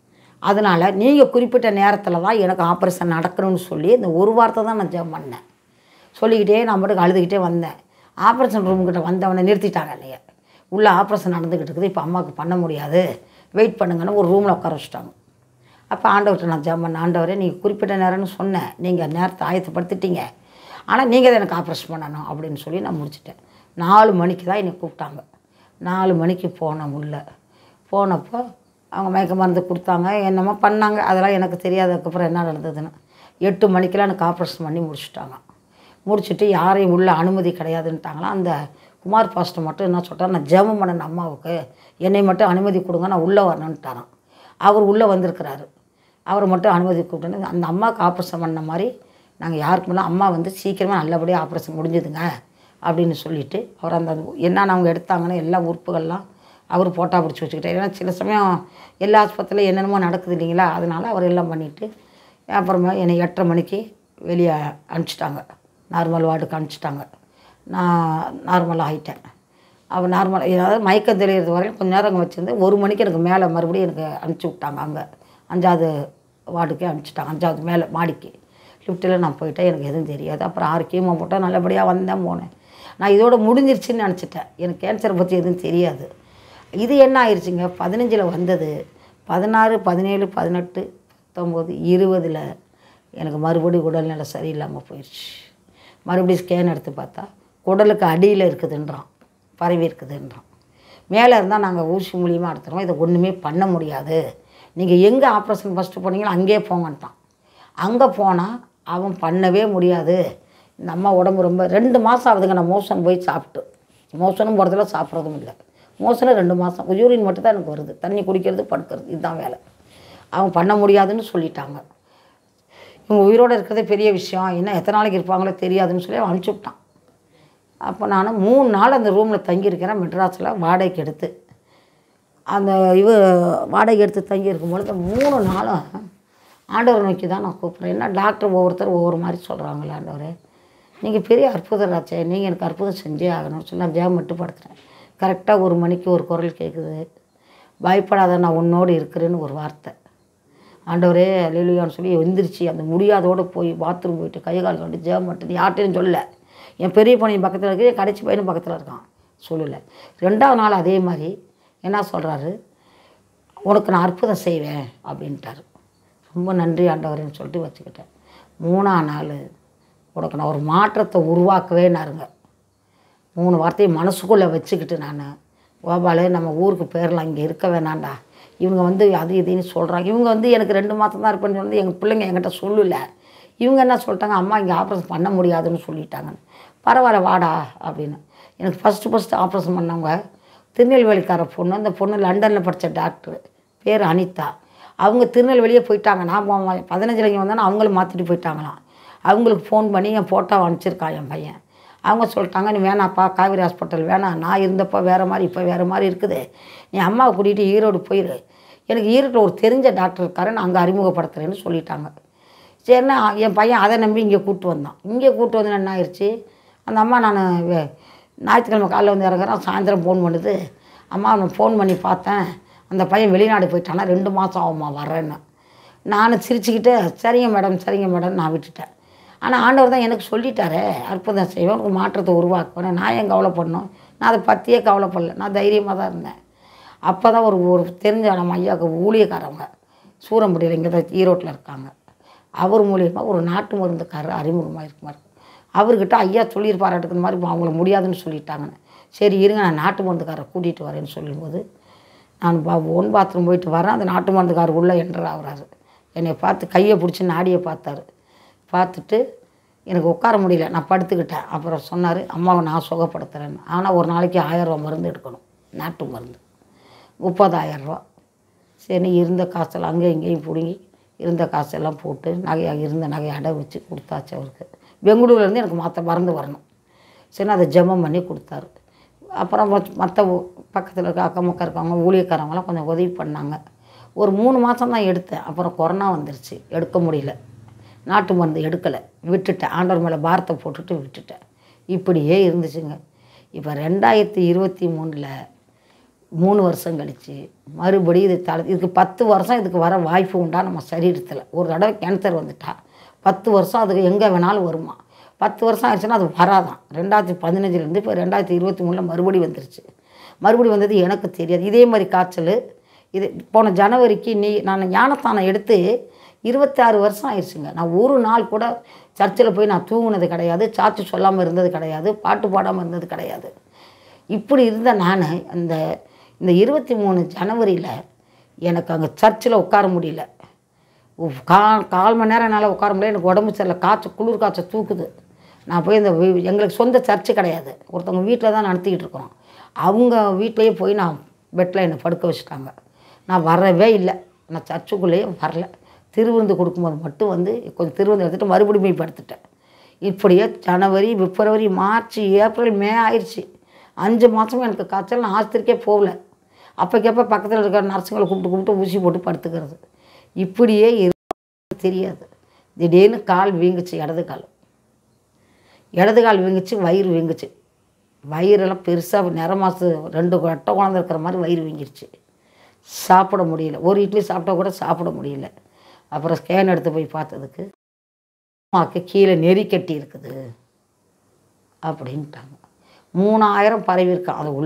அதனால் நீங்கள் குறிப்பிட்ட நேரத்தில் தான் எனக்கு ஆப்ரேஷன் நடக்கணும்னு சொல்லி இந்த ஒரு வாரத்தை தான் நான் ஜெபம் பண்ணேன் சொல்லிக்கிட்டே நான் மட்டும் அழுதுகிட்டே வந்தேன் ஆப்ரேஷன் ரூம்கிட்ட வந்தவனை நிறுத்திட்டாங்க என்னைய உள்ளே ஆப்ரேஷன் நடந்துக்கிட்டு இருக்குது இப்போ அம்மாவுக்கு பண்ண முடியாது வெயிட் பண்ணுங்கன்னு ஒரு ரூமில் உட்கார வச்சுட்டாங்க அப்போ ஆண்டவர்கிட்ட நான் ஜெபம் பண்ணேன் ஆண்டவரே நீங்கள் குறிப்பிட்ட நேரம்னு சொன்னேன் நீங்கள் நேரத்தை ஆயத்தப்படுத்திட்டீங்க ஆனால் நீங்கள் தான் எனக்கு ஆப்ரேஷன் பண்ணணும் அப்படின்னு சொல்லி நான் முடிச்சிட்டேன் நாலு மணிக்கு தான் என்னை கூப்பிட்டாங்க நாலு மணிக்கு போனேன் உள்ளே போனப்போ அவங்க மயக்க மருந்து கொடுத்தாங்க என்னமோ பண்ணாங்க அதெல்லாம் எனக்கு தெரியாது அதுக்கப்புறம் என்ன நடந்ததுன்னு எட்டு மணிக்கெல்லாம் எனக்கு ஆப்ரேஷன் பண்ணி முடிச்சுட்டாங்க முடிச்சுட்டு யாரையும் உள்ள அனுமதி கிடையாதுன்ட்டாங்களாம் அந்த குமார் பாஸ்டர் மட்டும் என்ன சொல்லிட்டாரு நான் ஜெபம் பண்ணேன் அம்மாவுக்கு என்னை மட்டும் அனுமதி கொடுங்க நான் உள்ளே வரணுன்ட்டாராம் அவர் உள்ளே வந்திருக்கிறாரு அவரை மட்டும் அனுமதி கூப்பிட்டு அந்த அம்மாவுக்கு ஆப்ரேஷன் பண்ண மாதிரி நாங்கள் யாருக்கு முன்னாடி அம்மா வந்து சீக்கிரமாக நல்லபடியாக ஆப்ரேஷன் முடிஞ்சுதுங்க அப்படின்னு சொல்லிட்டு அவர் அந்த என்னென்ன அவங்க எடுத்தாங்கன்னு எல்லா உறுப்புகள்லாம் அவர் போட்டா பிடிச்சி வச்சுக்கிட்டார் ஏன்னா சில சமயம் எல்லா ஆஸ்பத்திரியிலும் என்னென்னமோ நடக்குது இல்லைங்களா அதனால் அவர் எல்லாம் பண்ணிவிட்டு அப்புறமா என்னை எட்டரை மணிக்கு வெளியே அனுப்பிச்சிட்டாங்க நார்மல் வார்டுக்கு அனுப்பிச்சிட்டாங்க நான் நார்மலாக ஆகிட்டேன் அவள் நார்மல் ஏதாவது மயக்கம் தெளிகிறது வரையும் கொஞ்ச நேரம் அங்கே வச்சுருந்து ஒரு மணிக்கு எனக்கு மேலே மறுபடியும் எனக்கு அனுப்பிச்சி விட்டாங்க அங்கே அஞ்சாவது வார்டுக்கே அனுப்பிச்சிட்டாங்க அஞ்சாவது மேலே மாடிக்கு லிஃப்ட்டில் நான் போயிட்டேன் எனக்கு எதுவும் தெரியாது அப்புறம் ஆறு கீமோ போட்டால் நல்லபடியாக வந்தேன் போனேன் நான் இதோட முடிஞ்சிருச்சுன்னு நினச்சிட்டேன் எனக்கு கேன்சரை பற்றி எதுவும் தெரியாது இது என்ன ஆயிடுச்சுங்க பதினஞ்சில் வந்தது பதினாறு பதினேழு பதினெட்டு பத்தொம்போது இருபதில் எனக்கு மறுபடியும் உடல்நிலை சரியில்லாமல் போயிடுச்சு மறுபடியும் ஸ்கேன் எடுத்து பார்த்தா குடலுக்கு அடியில் இருக்குதுன்றான் பரவி இருக்குதுன்றான் மேலே இருந்தால் நாங்கள் ஊசி மூலியமாக எடுத்துகிறோம் இதை ஒன்றுமே பண்ண முடியாது நீங்கள் எங்கே ஆப்ரேஷன் ஃபஸ்ட்டு போனீங்களோ அங்கேயே போங்கன்ட்டான் அங்கே போனால் அவன் பண்ணவே முடியாது இந்த அம்மா உடம்பு ரொம்ப ரெண்டு மாதம் ஆகுதுங்க நான் மோசன் போய் சாப்பிட்டு மோசனும் போகிறதில்ல சாப்பிட்றதும் இல்லை மோசனும் ரெண்டு மாதம் யூரின் மட்டும் தான் எனக்கு வருது தண்ணி குடிக்கிறது படுக்கிறது இதுதான் வேலை அவன் பண்ண முடியாதுன்னு சொல்லிட்டாங்க இவங்க உயிரோடு இருக்கிறதே பெரிய விஷயம் என்ன எத்தனை நாளைக்கு இருப்பாங்களோ தெரியாதுன்னு சொல்லி அவன் அனுப்பிச்சி விட்டான் அப்போ நான் மூணு நாள் அந்த ரூமில் தங்கியிருக்கிறேன் மெட்ராஸில் வாடகைக்கு எடுத்து அந்த இவ வாடகை எடுத்து தங்கி இருக்கும்பொழுது மூணு நாளும் ஆண்டவரை நோக்கி தான் நான் கூப்பிட்றேன் என்ன டாக்டர் ஒவ்வொருத்தர் ஒவ்வொரு மாதிரி சொல்கிறாங்களே ஆண்டவரே நீங்கள் பெரிய அற்புதராச்சே நீங்கள் எனக்கு அற்புதம் செஞ்சே ஆகணும்னு சொல்லி நான் ஜெபம் மட்டும் படுத்துறேன் கரெக்டாக ஒரு மணிக்கு ஒரு குரல் கேட்குது பயப்படாத நான் உன்னோடு இருக்கிறேன்னு ஒரு வார்த்தை ஆண்டவரே அலிலுயான்னு சொல்லி எந்திரிச்சு அந்த முடியாதோடு போய் பாத்ரூம் போயிட்டு கை கால் கண்டு ஜெபம் பண்ணிட்டு யார்ட்டையும் சொல்லல என் பெரிய பையன் பக்கத்தில் இருக்கு என் கடைசி பையனும் பக்கத்தில் இருக்கான் சொல்லலை ரெண்டாவது நாள் அதே மாதிரி என்ன சொல்கிறாரு உனக்கு நான் அற்புதம் செய்வேன் அப்படின்ட்டாரு ரொம்ப நன்றி ஆண்டவரேன்னு சொல்லிட்டு வச்சுக்கிட்டேன் மூணாம் நாள் உனக்கு நான் ஒரு மாற்றத்தை உருவாக்கவேனாருங்க மூணு வார்த்தையை மனசுக்குள்ளே வச்சுக்கிட்டு நான் கோபாலு நம்ம ஊருக்கு போயிடலாம் இங்கே இருக்க வேணாண்டா இவங்க வந்து அது இதுன்னு சொல்கிறாங்க இவங்க வந்து எனக்கு ரெண்டு மாதம் தான் இருப்பேன்னு சொன்னது எங்கள் பிள்ளைங்க என்கிட்ட சொல்லல இவங்க என்ன சொல்லிட்டாங்க அம்மா இங்கே ஆப்ரேஷன் பண்ண முடியாதுன்னு சொல்லிட்டாங்க பரவாயில்ல வாடா அப்படின்னு எனக்கு ஃபஸ்ட்டு ஃபஸ்ட்டு ஆப்ரேஷன் பண்ணவங்க திருநெல்வேலிக்கார பொண்ணு அந்த பொண்ணு லண்டனில் படித்த டாக்டர் பேர் அனிதா அவங்க திருநெல்வேலியே போயிட்டாங்க நான் போ- பதினஞ்சுல இங்கே வந்தோன்னா அவங்களும் மாற்றிட்டு போயிட்டாங்களாம் அவங்களுக்கு ஃபோன் பண்ணி என் ஃபோட்டோ அனுப்பிச்சிருக்கான் என் பையன் அவங்க சொல்லிட்டாங்க நீ வேணாப்பா காவேரி ஹாஸ்பிட்டல் வேணாம் நான் இருந்தப்போ வேறு மாதிரி இப்போ வேறு மாதிரி இருக்குது நீ அம்மாவை கூட்டிகிட்டு ஈரோடு போயிரு எனக்கு ஈரோட்டில் ஒரு தெரிஞ்ச டாக்டர் இருக்காரு நான் அங்கே அறிமுகப்படுத்துகிறேன்னு சொல்லிட்டாங்க சரின்னா என் பையன் அதை நம்பி இங்கே கூப்பிட்டு வந்தான் இங்கே கூப்பிட்டு வந்து என்ன ஆயிடுச்சு அந்த அம்மா நான் வே- ஞாயிற்றுக்கிழமை காலைல வந்து இறங்குறேன் சாயந்தரம் ஃபோன் பண்ணுது அம்மா நான் ஃபோன் பண்ணி பார்த்தேன் அந்த பையன் வெளிநாடு போயிட்டானா ரெண்டு மாதம் ஆகுமா வரேன்னு நான் சிரிச்சுக்கிட்டு சரிங்க மேடம் சரிங்க மேடம் நான் விட்டுட்டேன் ஆனால் ஆண்டவர் தான் எனக்கு சொல்லிட்டாரே அற்புதம் செய்வேன் உனக்கு மாற்றத்தை உருவாக்குவேன் நான் ஏன் கவலை பண்ணோம் நான் அதை பற்றியே கவலைப்படல நான் தைரியமாக தான் இருந்தேன் அப்போ தான் ஒரு ஒரு தெரிஞ்ச நம்ம ஐயாவுக்கு ஊழியக்காரவங்க சூரம்படியில் இங்கே தான் ஈரோட்டில் இருக்காங்க அவர் மூலியமாக ஒரு நாட்டு மருந்துக்காரர் அறிமுகமாக இருக்குமாரு அவர்கிட்ட ஐயா சொல்லியிருப்பாராட்டுக்கு இந்த மாதிரி அவங்களுக்கு முடியாதுன்னு சொல்லிட்டாங்கன்னு சரி இருங்க நான் நாட்டு மருந்துக்காரரை கூட்டிகிட்டு வரேன்னு சொல்லும்போது நான் பா ஒன் பாத்ரூம் போயிட்டு வரேன் அந்த நாட்டு மருந்துக்காரர் உள்ளே என்டர் ஆகுறாரு என்னை பார்த்து கையை பிடிச்சி நாடியை பார்த்தாரு பார்த்துட்டு எனக்கு உட்கார முடியல நான் படுத்துக்கிட்டேன் அப்புறம் சொன்னார் அம்மாவை நான் சுகப்படுத்துகிறேன்னு ஆனால் ஒரு நாளைக்கு ஆயிரரூவா மருந்து எடுக்கணும் நாட்டு மருந்து முப்பதாயிரரூவா சரி இருந்த காசெல்லாம் அங்கே இங்கேயும் பிடுங்கி இருந்த காசெல்லாம் போட்டு நகையை இருந்த நகையை அடை வச்சு கொடுத்தாச்சு அவருக்கு பெங்களூர்லேருந்து எனக்கு மற்ற மருந்து வரணும் சரி அதை ஜெபம் பண்ணி கொடுத்தாரு அப்புறம் மற்ற பக்கத்தில் இருக்க அக்கம் பக்கம் இருக்கவங்க ஊழியக்காரவங்களாம் கொஞ்சம் உதவி பண்ணாங்க ஒரு மூணு மாதம் தான் எடுத்தேன் அப்புறம் கொரோனா வந்துருச்சு எடுக்க முடியல நாட்டு மருந்து எடுக்கலை விட்டுட்டேன் ஆண்டவர் மேலே பாரத்தை போட்டுட்டு விட்டுட்டேன் இப்படியே இருந்துச்சுங்க இப்போ ரெண்டாயிரத்தி இருபத்தி மூணில் மூணு வருஷம் கழிச்சு மறுபடியும் இது தலை இதுக்கு பத்து வருஷம் இதுக்கு வர வாய்ப்பு உண்டா நம்ம சரீரத்தில் ஒரு தடவை கேன்சர் வந்துட்டா பத்து வருஷம் அதுக்கு எங்கே வேணாலும் வருமா பத்து வருஷம் ஆயிடுச்சுன்னா அது வராதான் ரெண்டாயிரத்தி பதினஞ்சுலேருந்து இப்போ ரெண்டாயிரத்தி இருபத்தி மூணில் மறுபடியும் வந்துருச்சு மறுபடியும் வந்தது எனக்கு தெரியாது இதே மாதிரி காய்ச்சல் இது போன ஜனவரிக்கு நீ நான் ஞானத்தானம் எடுத்து இருபத்தாறு வருஷம் ஆயிடுச்சுங்க நான் ஒரு நாள் கூட சர்ச்சில் போய் நான் தூங்குனது கிடையாது சாட்சி சொல்லாமல் இருந்தது கிடையாது பாட்டு பாடாமல் இருந்தது கிடையாது இப்படி இருந்த நான் அந்த இந்த இருபத்தி மூணு ஜனவரியில் எனக்கு அங்கே சர்ச்சில் உட்கார முடியல உ- கா கால் மணி நேரம் என்னால் உட்கார முடியல எனக்கு உடம்பு சரியில்லை காய்ச்சல் குளிர் காய்ச்சல் தூக்குது நான் போய் இந்த வீ- எங்களுக்கு சொந்த சர்ச்சு கிடையாது ஒருத்தவங்க வீட்டில் தான் நடத்திக்கிட்டு இருக்கிறோம் அவங்க வீட்டிலேயே போய் நான் பெட்டில் என்னை படுக்க வச்சுட்டாங்க நான் வரவே இல்லை நான் சர்ச்சுக்குள்ளேயே வரல திருவிருந்து கொடுக்கும்போது மட்டும் வந்து கொஞ்சம் திருவிருந்து எடுத்துகிட்டு மறுபடியும் போய் படுத்துட்டேன் இப்படியே ஜனவரி பிப்ரவரி மார்ச் ஏப்ரல் மே ஆயிடுச்சு அஞ்சு மாதமும் எனக்கு காய்ச்சல் நான் ஆஸ்பத்திரிக்கே போகல அப்போக்கப்போ பக்கத்தில் இருக்கிற நர்ஸுங்களை கூப்பிட்டு கூப்பிட்டு ஊசி போட்டு படுத்துக்கிறது இப்படியே இரு- தெரியாது திடீர்னு கால் வீங்குச்சு இடது கால் இடது கால் வீங்குச்சு வயிறு வீங்குச்சு வயிறெல்லாம் பெருசாக நிறமாசு ரெண்டு வட்ட குழந்தை இருக்கிற மாதிரி வயிறு வீங்கிருச்சு சாப்பிட முடியல ஒரு இட்லி சாப்பிட்டா கூட சாப்பிட முடியல அப்புறம் ஸ்கேன் எடுத்து போய் பார்த்ததுக்கு அம்மாவுக்கு கீழே நெறி கட்டி இருக்குது அப்படின்ட்டாங்க மூணாயிரம் பரவி இருக்கான் அது உள்ள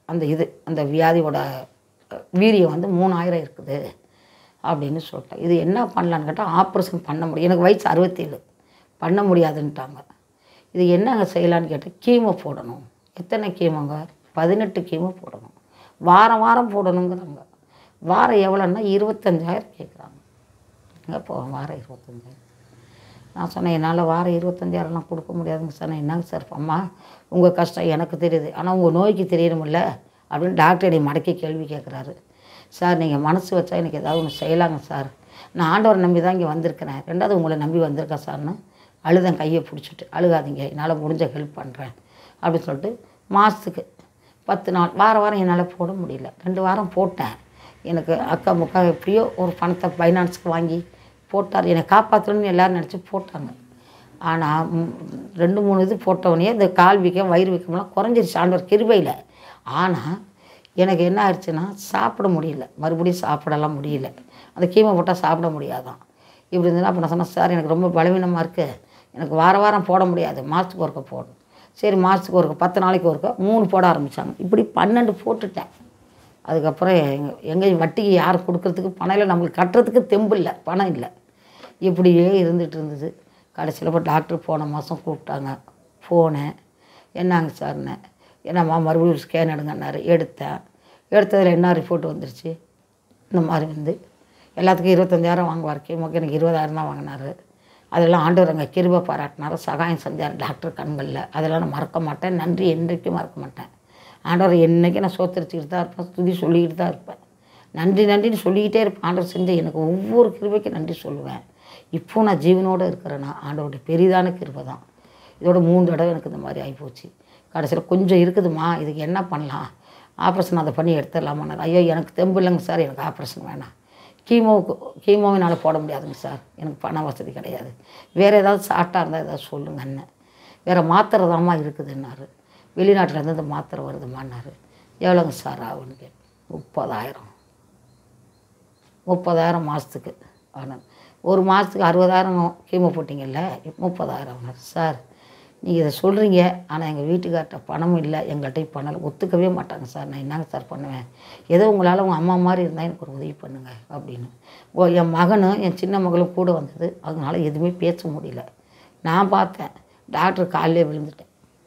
அந்த இது அந்த வியாதியோட அஹ், வீரியம் வந்து மூணாயிரம் இருக்குது அப்படின்னு சொல்லிட்டேன் இது என்ன பண்ணலான்னு கேட்டால் ஆப்ரேஷன் பண்ண முடியும் எனக்கு வயசு அறுபத்தேழு பண்ண முடியாதுன்ட்டாங்க இது என்னங்க செய்யலான்னு கேட்டால் கீமோ போடணும் எத்தனை கீமோங்க பதினெட்டு கீமோ போடணும் வாரம் வாரம் போடணுங்கிறாங்க வாரம் எவ்வளோன்னா இருபத்தஞ்சாயிரம் கேட்குறாங்க எங்கே போவோம் வாரம் இருபத்தஞ்சாயிரம் நான் சொன்னேன் என்னால் வாரம் இருபத்தஞ்சாயிரம்லாம் கொடுக்க முடியாதுங்க சார் நான் என்னங்க சார் அம்மா உங்கள் கஷ்டம் எனக்கு தெரியுது ஆனால் உங்கள் நோய்க்கு தெரியணுமில்ல அப்படின்னு டாக்டர் என்னை மடக்கி கேள்வி கேட்குறாரு சார் நீங்கள் மனசு வச்சா எனக்கு ஏதாவது ஒன்று செய்யலாங்க சார் நான் ஆண்டவரை நம்பி தான் இங்கே வந்திருக்கிறேன் ரெண்டாவது உங்களை நம்பி வந்திருக்கேன் சார்னு அழுதன் கையை பிடிச்சிட்டு அழுகாதீங்க என்னால் முடிஞ்ச ஹெல்ப் பண்ணுறேன் அப்படின்னு சொல்லிட்டு மாதத்துக்கு பத்து நாள் வார வாரம் என்னால் போட முடியல ரெண்டு வாரம் போட்டேன் எனக்கு அக்கா முக்கா எப்படியோ ஒரு பணத்தை ஃபைனான்ஸுக்கு வாங்கி போட்டார் என்னை காப்பாற்றணும்னு எல்லோரும் நினச்சி போட்டாங்க ஆனால் ம், ரெண்டு மூணு இது போட்டவொடனே இந்த கால் வீக்கம் வயிறு வீக்கம்லாம் குறைஞ்சிருச்சு ஆண்டவர் கிருபையில் ஆனால் எனக்கு என்ன ஆயிடுச்சுன்னா சாப்பிட முடியல மறுபடியும் சாப்பிடலாம் முடியல அந்த கீமை போட்டால் சாப்பிட முடியாதான் இப்படி இருந்ததுன்னா அப்போ நான் சொன்னேன் சார் எனக்கு ரொம்ப பலவீனமாக இருக்குது எனக்கு வார வாரம் போட முடியாது மாதத்துக்கு ஒருக்க போடணும் சரி மாதத்துக்கு ஒருக்க பத்து நாளைக்கு ஒருக்க மூணு போட ஆரம்பித்தாங்க இப்படி பன்னெண்டு போட்டுட்டேன் அதுக்கப்புறம் எங்க எங்கேயும் வட்டிக்கு யாரும் கொடுக்கறதுக்கு பணம் இல்லை நம்மளுக்கு கட்டுறதுக்கு தெம்பு இல்லை பணம் இல்லை இப்படியே இருந்துட்டு இருந்தது கடைசியில் இப்போ டாக்டர் போன மாதம் கூப்பிட்டாங்க போனேன் என்னங்க சார்னு என்னம்மா மறுபடியும் ஸ்கேன் எடுங்கன்னாரு எடுத்தேன் எடுத்ததில் என்ன ரிப்போர்ட் வந்துருச்சு இந்த மாதிரி வந்து எல்லாத்துக்கும் இருபத்தஞ்சாயிரம் வாங்குவார் கீமோக்கு எனக்கு இருபதாயிரம் தான் வாங்கினாரு அதெல்லாம் ஆண்டவர் அங்கே கிருபை பாராட்டினார் சகாயம் செஞ்சார் டாக்டர் கண்களில் அதெல்லாம் நான் மறக்க மாட்டேன் நன்றி என்றைக்கும் மறக்க மாட்டேன் ஆண்டவர் என்னைக்கு நான் சோத்தரிச்சுக்கிட்டு தான் இருப்பேன் துதி சொல்லிக்கிட்டு தான் இருப்பேன் நன்றி நன்றின்னு சொல்லிக்கிட்டே இருப்பேன் ஆண்டவர் செஞ்ச எனக்கு ஒவ்வொரு கிருபைக்கும் நன்றி சொல்லுவேன் இப்போ நான் ஜீவனோடு இருக்கிறேன்னா ஆண்டவருடைய பெரிதான கிருபை தான் இதோட மூணு தடவை எனக்கு இந்த மாதிரி ஆகிப்போச்சு கடைசியில் கொஞ்சம் இருக்குதுமா இதுக்கு என்ன பண்ணலாம் ஆப்ரேஷன் அதை பண்ணி எடுத்துடலாமான்னாரு ஐயோ எனக்கு தெம்பு இல்லைங்க சார் எனக்கு ஆப்ரேஷன் வேணாம் கீமோவுக்கு கீமோவினால் போட முடியாதுங்க சார் எனக்கு பண வசதி கிடையாது வேறு ஏதாவது சாட்டாக இருந்தால் ஏதாவது சொல்லுங்க அண்ணன் வேறு மாத்திரை தாம்மா இருக்குதுன்னாரு வெளிநாட்டிலேருந்து இந்த மாத்திரை வருதுமான்னாரு எவ்வளோங்க சார் ஆகுன்னு கேட்டேன் முப்பதாயிரம் முப்பதாயிரம் மாதத்துக்கு ஆனால் ஒரு மாதத்துக்கு அறுபதாயிரம் கீமோ போட்டிங்கல்ல முப்பதாயிரம் ஆனார் சார் நீங்கள் இதை சொல்கிறீங்க ஆனால் எங்கள் வீட்டுக்கார்ட்ட பணமும் இல்லை எங்கள்கிட்ட பணம் இல்லை. ஒத்துக்கவே மாட்டாங்க சார் நான் என்னங்க சார் பண்ணுவேன் ஏதோ உங்களால் உங்கள் அம்மா மாதிரி இருந்தால் எனக்கு ஒரு உதவி பண்ணுங்க அப்படின்னு ஓ என் மகனும் என் சின்ன மகளும் கூட வந்தது அதனால எதுவுமே பேச முடியல நான் பார்த்தேன் டாக்டர் காலையிலே விழுந்துட்டேன்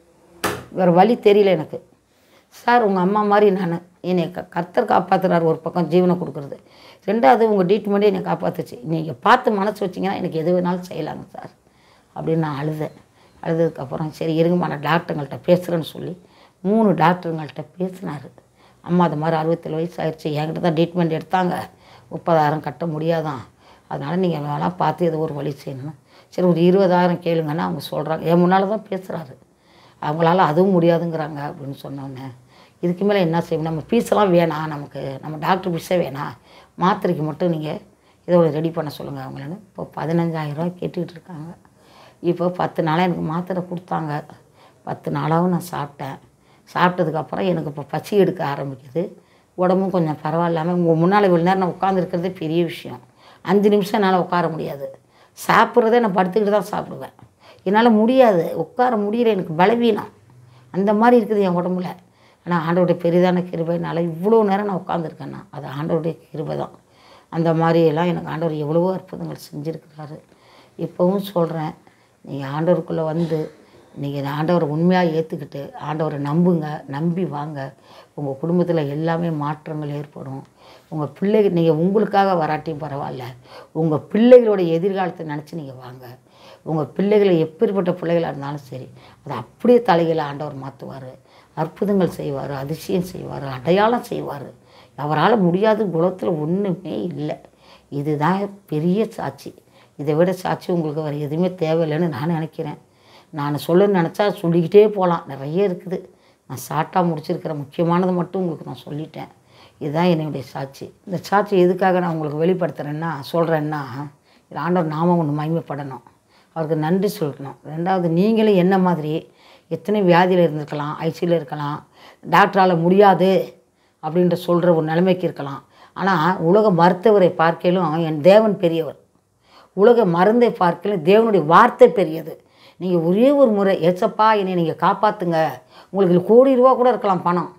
வேறு வழி தெரியல எனக்கு சார் உங்கள் அம்மா மாதிரி நான் என்னை க கர்த்தர் காப்பாற்றுறாரு ஒரு பக்கம் ஜீவனை கொடுக்குறது ரெண்டாவது உங்கள் ட்ரீட்மெண்ட்டே என்னை காப்பாற்றுச்சு நீங்கள் பார்த்து மனசு வச்சிங்கன்னா எனக்கு எது வேணாலும் செய்யலாங்க சார் அப்படின்னு நான் அழுதேன் அழுததுக்கப்புறம் சரி இருங்கம்மா நான் டாக்டருங்கள்ட்ட பேசுகிறேன்னு சொல்லி மூணு டாக்டருங்கள்ட்ட பேசினார் அம்மா அது மாதிரி அறுபத்தேழு வயசு ஆயிடுச்சு என்கிட்ட தான் ட்ரீட்மெண்ட் எடுத்தாங்க முப்பதாயிரம் கட்ட முடியாதான் அதனால் நீங்கள் வேணா பார்த்து ஏதோ ஒரு வழி செய்யணும் சரி ஒரு இருபதாயிரம் கேளுங்கன்னா அவங்க சொல்கிறாங்க என் முன்னால் தான் பேசுகிறாரு அவங்களால அதுவும் முடியாதுங்கிறாங்க அப்படின்னு சொன்னோன்னே இதுக்கு மேலே என்ன செய்யணும் நம்ம ஃபீஸெல்லாம் வேணாம் நமக்கு நம்ம டாக்டர் ஃபீஸே வேணாம் மாத்திரைக்கு மட்டும் நீங்கள் இதை ரெடி பண்ண சொல்லுங்கள் அவங்களன்னு இப்போ பதினஞ்சாயிரரூவா கேட்டுக்கிட்டு இருக்காங்க இப்போ பத்து நாளாக எனக்கு மாத்திரை கொடுத்தாங்க பத்து நாளாகவும் நான் சாப்பிட்டேன் சாப்பிட்டதுக்கப்புறம் எனக்கு இப்போ பசி எடுக்க ஆரம்பிக்குது உடம்பும் கொஞ்சம் பரவாயில்லாமல் உங்கள் முன்னால் இவ்வளோ நேரம் நான் உட்காந்துருக்கிறதே பெரிய விஷயம் அஞ்சு நிமிஷம் என்னால் உட்கார முடியாது சாப்பிட்றதே நான் படுத்துக்கிட்டு தான் சாப்பிடுவேன் என்னால் முடியாது உட்கார முடியல எனக்கு பலவீனம் அந்த மாதிரி இருக்குது என் உடம்புல ஆனால் ஆண்டவருடைய பெரிதான கிருபைனால இவ்வளோ நேரம் நான் உட்காந்துருக்கேன்னா அது ஆண்டவருடைய கிருபை தான் அந்த மாதிரியெல்லாம் எனக்கு ஆண்டவர் எவ்வளவோ அற்புதங்கள் செஞ்சுருக்கிறாரு இப்போவும் சொல்கிறேன் நீங்கள் ஆண்டவருக்குள்ளே வந்து நீங்கள் ஆண்டவரை உண்மையாக ஏற்றுக்கிட்டு ஆண்டவரை நம்புங்க நம்பி வாங்க உங்கள் குடும்பத்தில் எல்லாமே மாற்றங்கள் ஏற்படும் உங்கள் பிள்ளைகள் நீங்கள் உங்களுக்காக வராட்டியும் பரவாயில்ல உங்கள் பிள்ளைகளோட எதிர்காலத்தை நினச்சி நீங்கள் வாங்க உங்கள் பிள்ளைகளை எப்பேற்பட்ட பிள்ளைகளாக இருந்தாலும் சரி அதை அப்படியே தலைகளை ஆண்டவர் மாற்றுவார் அற்புதங்கள் செய்வார் அதிசயம் செய்வார் அடையாளம் செய்வார் அவரால் முடியாத குலத்தில் ஒன்றுமே இல்லை இதுதான் பெரிய சாட்சி இதை விட சாட்சி உங்களுக்கு வேறு எதுவுமே தேவையில்லைன்னு நான் நினைக்கிறேன் நான் சொல்லணும்னு நினச்சா சொல்லிக்கிட்டே போகலாம் நிறைய இருக்குது நான் ஷார்ட்டாக முடிச்சிருக்கிற முக்கியமானது மட்டும் உங்களுக்கு நான் சொல்லிட்டேன் இதுதான் என்னுடைய சாட்சி இந்த சாட்சி எதுக்காக நான் உங்களுக்கு வெளிப்படுத்துகிறேன்னா சொல்கிறேன்னா இது ஆண்டவர் நாம ஒன்று மகிமைப்படணும் அவருக்கு நன்றி சொல்லணும் ரெண்டாவது நீங்களும் என்ன மாதிரி எத்தனை வியாதியில் இருந்திருக்கலாம் ஐசியில் இருக்கலாம் டாக்டரால் முடியாது அப்படின்ற சொல்கிற ஒரு நிலைமைக்கு இருக்கலாம் ஆனால் உலக மருத்துவரை பார்க்கையிலும் என் தேவன் பெரியவர் உலக மருந்தை பார்க்கலும் தேவனுடைய வார்த்தை பெரியது நீங்கள் ஒரே ஒரு முறை ஏசப்பா என்னை நீங்கள் காப்பாற்றுங்க உங்களுக்கு கோடி ரூபா கூட இருக்கலாம் பணம்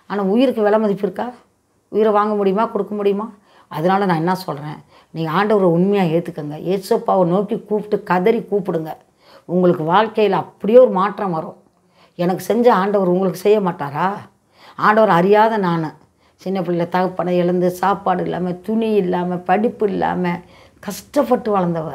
ஆனால் உயிருக்கு விலை மதிப்பு இருக்கா உயிரை வாங்க முடியுமா கொடுக்க முடியுமா அதனால நான் என்ன சொல்கிறேன் நீங்கள் ஆண்டவரை உண்மையாக ஏற்றுக்கங்க ஏசப்பாவை நோக்கி கூப்பிட்டு கதறி கூப்பிடுங்க உங்களுக்கு வாழ்க்கையில் அப்படியே ஒரு மாற்றம் வரும் எனக்கு செஞ்ச ஆண்டவர் உங்களுக்கு செய்ய மாட்டாரா ஆண்டவர் அறியாத நான் சின்ன பிள்ளை தகப்பனை இழந்து சாப்பாடு இல்லாமல் துணி இல்லாமல் படிப்பு இல்லாமல் கஷ்டப்பட்டு வளர்ந்தவ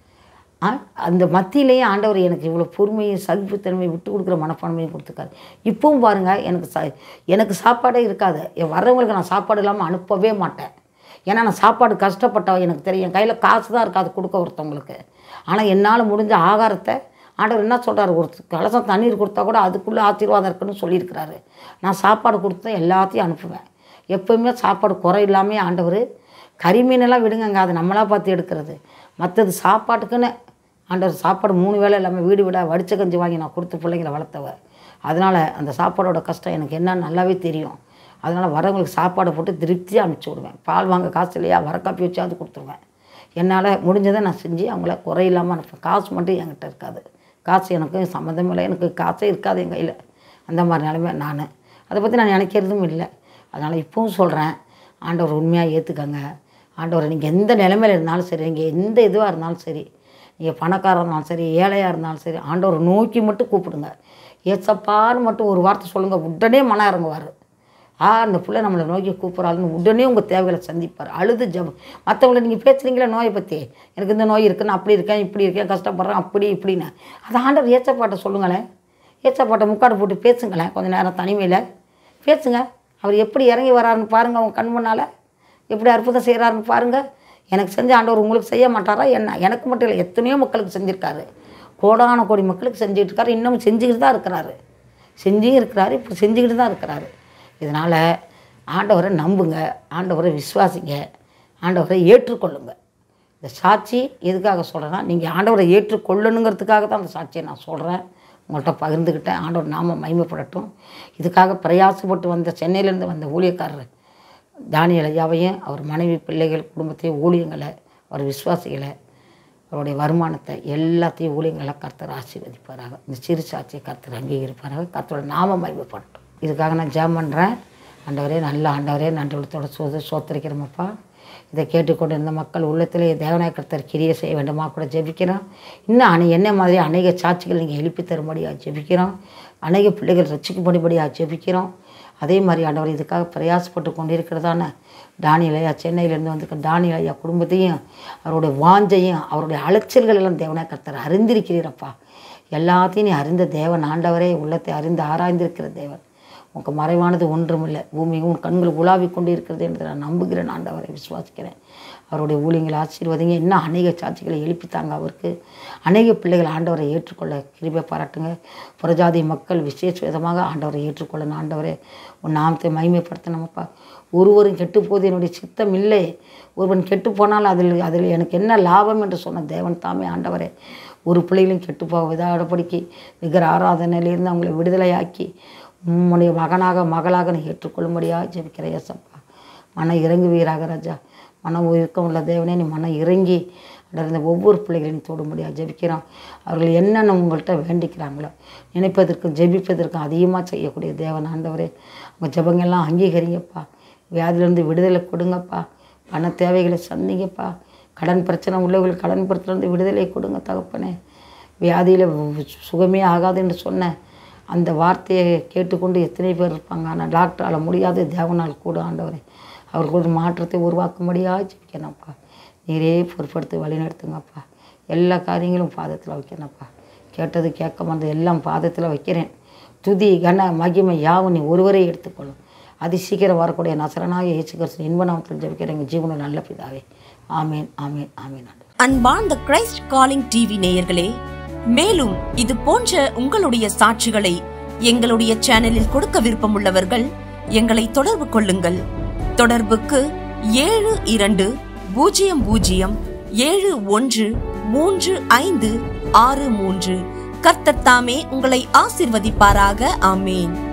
ஆ, அந்த மத்தியிலேயே ஆண்டவர் எனக்கு இவ்வளோ பொறுமையும் சகிப்புத்தன்மையை விட்டு கொடுக்குற மனப்பான்மையும் கொடுத்துருக்காரு இப்பவும் பாருங்கள் எனக்கு சா எனக்கு சாப்பாடே இருக்காது என் வர்றவங்களுக்கு நான் சாப்பாடு இல்லாமல் அனுப்பவே மாட்டேன் ஏன்னா நான் சாப்பாடு கஷ்டப்பட்டவ எனக்கு தெரியும் என் கையில் காசு தான் இருக்காது கொடுக்க ஒருத்தவங்களுக்கு ஆனால் என்னால் முடிஞ்ச ஆகாரத்தை ஆண்டவர் என்ன சொல்கிறாரு ஒரு கலசம் தண்ணீர் கொடுத்தா கூட அதுக்குள்ளே ஆசீர்வாதம் இருக்குன்னு சொல்லியிருக்கிறாரு நான் சாப்பாடு கொடுத்தா எல்லாத்தையும் அனுப்புவேன் எப்போவுமே சாப்பாடு குறை இல்லாமல் ஆண்டவர் கறிமீனெல்லாம் விடுங்கங்க அது நம்மளா பார்த்து எடுக்கிறது மற்றது சாப்பாட்டுக்குன்னு ஆண்டவர் சாப்பாடு மூணு வேளை இல்லாமல் வீடு விட வடிச்ச கஞ்சி வாங்கி நான் கொடுத்து பிள்ளைங்களை வளர்த்தவ அதனால் அந்த சாப்பாடோட கஷ்டம் எனக்கு என்னன்னு நல்லாவே தெரியும் அதனால் வரவங்களுக்கு சாப்பாடு போட்டு திருப்தியாக அனுப்பிச்சி விடுவேன் பால் வாங்க காசு இல்லையா வர காப்பி வச்சாவது கொடுத்துருவேன் என்னால் முடிஞ்சதை நான் செஞ்சு அவங்கள குறையில்லாமல் அனுப்புவேன் காசு மட்டும் என்கிட்ட இருக்காது காசு எனக்கு சம்மந்தம் இல்லை எனக்கு காசே இருக்காது என் கையில் அந்த மாதிரி நிலைமை நான் அதை பற்றி நான் நினைக்கிறதும் இல்லை அதனால் இப்பவும் சொல்கிறேன் ஆண்டவர் உண்மையாக ஏற்றுக்கங்க ஆண்டவர் நீங்கள் எந்த நிலைமையில் இருந்தாலும் சரி நீங்கள் எந்த இதுவாக இருந்தாலும் சரி நீங்கள் பணக்காரராக இருந்தாலும் சரி ஏழையாக இருந்தாலும் சரி ஆண்டவரை நோக்கி மட்டும் கூப்பிடுங்க ஏசப்பான்னு மட்டும் ஒரு வார்த்தை சொல்லுங்கள் உடனே மனம் இறங்குவார் ஆ அந்த பிள்ளை நம்மளை நோக்கி கூப்பிட்றாருன்னு உடனே உங்கள் தேவைகளை சந்திப்பார் அழுது ஜபம் மற்றவங்கள நீங்கள் பேசுகிறீங்களா நோயை பற்றி எனக்கு இந்த நோய் இருக்குது நான் அப்படி இருக்கேன் இப்படி இருக்கேன் கஷ்டப்படுறேன் அப்படி இப்படின்னு அது ஆண்டவர் ஏச்சப்பாட்டை சொல்லுங்களேன் ஏச்சப்பாட்டை முக்காடு போட்டு பேசுங்களேன் கொஞ்சம் நேரம் தனிமையில் பேசுங்க அவர் எப்படி இறங்கி வராருன்னு பாருங்கள் அவங்க கண் முன்னால் எப்படி அற்புதம் செய்கிறாருன்னு பாருங்கள் எனக்கு செஞ்ச ஆண்டவர் உங்களுக்கு செய்ய மாட்டாரா என்ன எனக்கு மட்டும் இல்லை எத்தனையோ மக்களுக்கு செஞ்சுருக்காரு கோடான கோடி மக்களுக்கு செஞ்சுட்டு இருக்காரு இன்னமும் செஞ்சுக்கிட்டு தான் இருக்கிறாரு செஞ்சும் இருக்கிறாரு இப்போ செஞ்சுக்கிட்டு தான் இருக்கிறாரு இதனால் ஆண்டவரை நம்புங்க ஆண்டவரை விசுவாசிங்க ஆண்டவரை ஏற்றுக்கொள்ளுங்க இந்த சாட்சி எதுக்காக சொல்கிறேன்னா நீங்கள் ஆண்டவரை ஏற்றுக்கொள்ளணுங்கிறதுக்காக தான் அந்த சாட்சியை நான் சொல்கிறேன் உங்கள்கிட்ட பகிர்ந்துக்கிட்டேன் ஆண்டவர் நாம மகிமைப்படட்டும் இதுக்காக பிரயாசப்பட்டு வந்த சென்னையிலேருந்து வந்த ஊழியக்காரர் தானியல் ஐயாவையும் அவர் மனைவி பிள்ளைகள் குடும்பத்தையும் ஊழியங்களை அவர் விசுவாசிகளை அவருடைய வருமானத்தை எல்லாத்தையும் ஊழியங்களை கர்த்தர் ஆசீர்வதிப்பாராக இந்த சிறு சாட்சியை கர்த்தர் அங்கீகரிப்பாராக கர்த்தரோட நாம மகிமைப்படட்டும் இதுக்காக நான் ஜெபம் பண்ணுறேன் ஆண்டவரே நல்ல ஆண்டவரே நன்றி சோத சோத்தரிக்கிறோமப்பா இதை கேட்டுக்கொண்டு இருந்த மக்கள் உள்ளத்திலே தேவநாய கர்த்தர் கிரியை செய்ய வேண்டுமா கூட ஜெபிக்கிறோம் இன்னும் அனை என்ன மாதிரி அநேக சாட்சிகள் நீங்கள் எழுப்பி தரும்படியாக ஜெபிக்கிறோம் அநேக பிள்ளைகள் ரசிக்கும்படியாக ஜெபிக்கிறோம் அதே மாதிரி ஆண்டவர் இதுக்காக பிரயாசப்பட்டு கொண்டிருக்கிறதான டானியல் ஐயா சென்னையிலேருந்து வந்திருக்க டானியல் ஐயா குடும்பத்தையும் அவருடைய வாஞ்சையும் அவருடைய அலைச்சல்கள் எல்லாம் தேவனாய் கர்த்தர் அறிந்திருக்கிறீரப்பா எல்லாத்தையும் நீ அறிந்த தேவன் ஆண்டவரே உள்ளத்தை அறிந்து ஆராய்ந்திருக்கிற தேவன் உனக்கு மறைவானது ஒன்றுமில்லை பூமி உன் கண்கள் உலாவிக் கொண்டு இருக்கிறது என்று நான் நம்புகிறேன் ஆண்டவரை விசுவாசிக்கிறேன் அவருடைய ஊழியங்களை ஆசீர்வதிங்க இன்னும் அநேக சாட்சிகளை எழுப்பித்தாங்க அவருக்கு அநேக பிள்ளைகள் ஆண்டவரை ஏற்றுக்கொள்ள கிருபை பாராட்டுங்க புறஜாதி மக்கள் விசேஷ விதமாக ஆண்டவரை ஏற்றுக்கொள்ளணும் ஆண்டவரே உன் நாமத்தை மகிமைப்படுத்தணுமப்பா ஒருவரும் கெட்டு போது என்னுடைய சித்தம் இல்லை ஒருவன் கெட்டு போனால் அதில் அதில் எனக்கு என்ன லாபம் என்று சொன்ன தேவன் தாமே ஆண்டவரே ஒரு பிள்ளைகளும் கெட்டு போக விதாடபடிக்கு விக்கிர ஆராதனையிலிருந்து அவங்களை விடுதலையாக்கி உம்முடைய மகனாக மகளாக நீ ஏற்றுக்கொள்ளும்படியாக ஜெபிக்கிற ஏசப்பா மன இறங்குவீராக ராஜா மன உருக்கம் உள்ள தேவனே நீ மன இறங்கி அடர்ந்த ஒவ்வொரு பிள்ளைகளையும் தொடும்படியாக ஜெபிக்கிறோம் அவர்கள் என்னென்ன உங்கள்கிட்ட வேண்டிக்கிறாங்களோ நினைப்பதற்கும் ஜெபிப்பதற்கும் அதிகமாக செய்யக்கூடிய தேவன் ஆண்டவரே உங்கள் ஜெபங்கள்லாம் அங்கீகரிங்கப்பா வியாதியிலேருந்து விடுதலை கொடுங்கப்பா பண தேவைகளை சந்திங்கப்பா கடன் பிரச்சனை உள்ளவங்களுக்கு கடன் பிரச்சனை விடுதலை கொடுங்க தகப்பனே வியாதியில் சுகமே ஆகாது என்று சொன்ன அந்த வார்த்தையை கேட்டுக்கொண்டு எத்தனை பேர் இருப்பாங்க ஆனால் டாக்டரால் முடியாது தேவனால் கூட ஆண்டவரே அவருக்கு ஒரு மாற்றத்தை உருவாக்கும்படியாக ஜெபிக்கணும்ப்பா நீரே பொறுப்படுத்தி வழிநடத்துங்கப்பா எல்லா காரியங்களும் பாதத்தில் வைக்கணும்ப்பா கேட்டது கேட்க வந்தது எல்லாம் பாதத்தில் வைக்கிறேன் துதி கன மகிமை யாவும் நீ ஒருவரே எடுத்துக்கொள்ளும் அதி சீக்கிரம் வரக்கூடிய நசரனாக இயேசு கிறிஸ்து இன்ப நாமத்தில் ஜெபிக்கிற எங்கள் ஜீவன நல்ல பிதாவே ஆமேன் ஆமேன் ஆமேன் ஆண்டவரே. அன்பார்ந்த கிரைஸ்ட் காலிங் டிவி நேயர்களே மேலும் இது போன்ற உங்களுடைய சாட்சிகளை எங்களுடைய சேனலில் கொடுக்க விருப்பமுள்ளவர்கள் எங்களை தொடர்பு கொள்ளுங்கள் தொடர்புக்கு ஏழு இரண்டு பூஜ்ஜியம் பூஜ்ஜியம் ஏழு ஒன்று மூன்று ஐந்து ஆறு மூன்று கர்த்தர் தாமே உங்களை ஆசிர்வதிப்பாராக ஆமேன்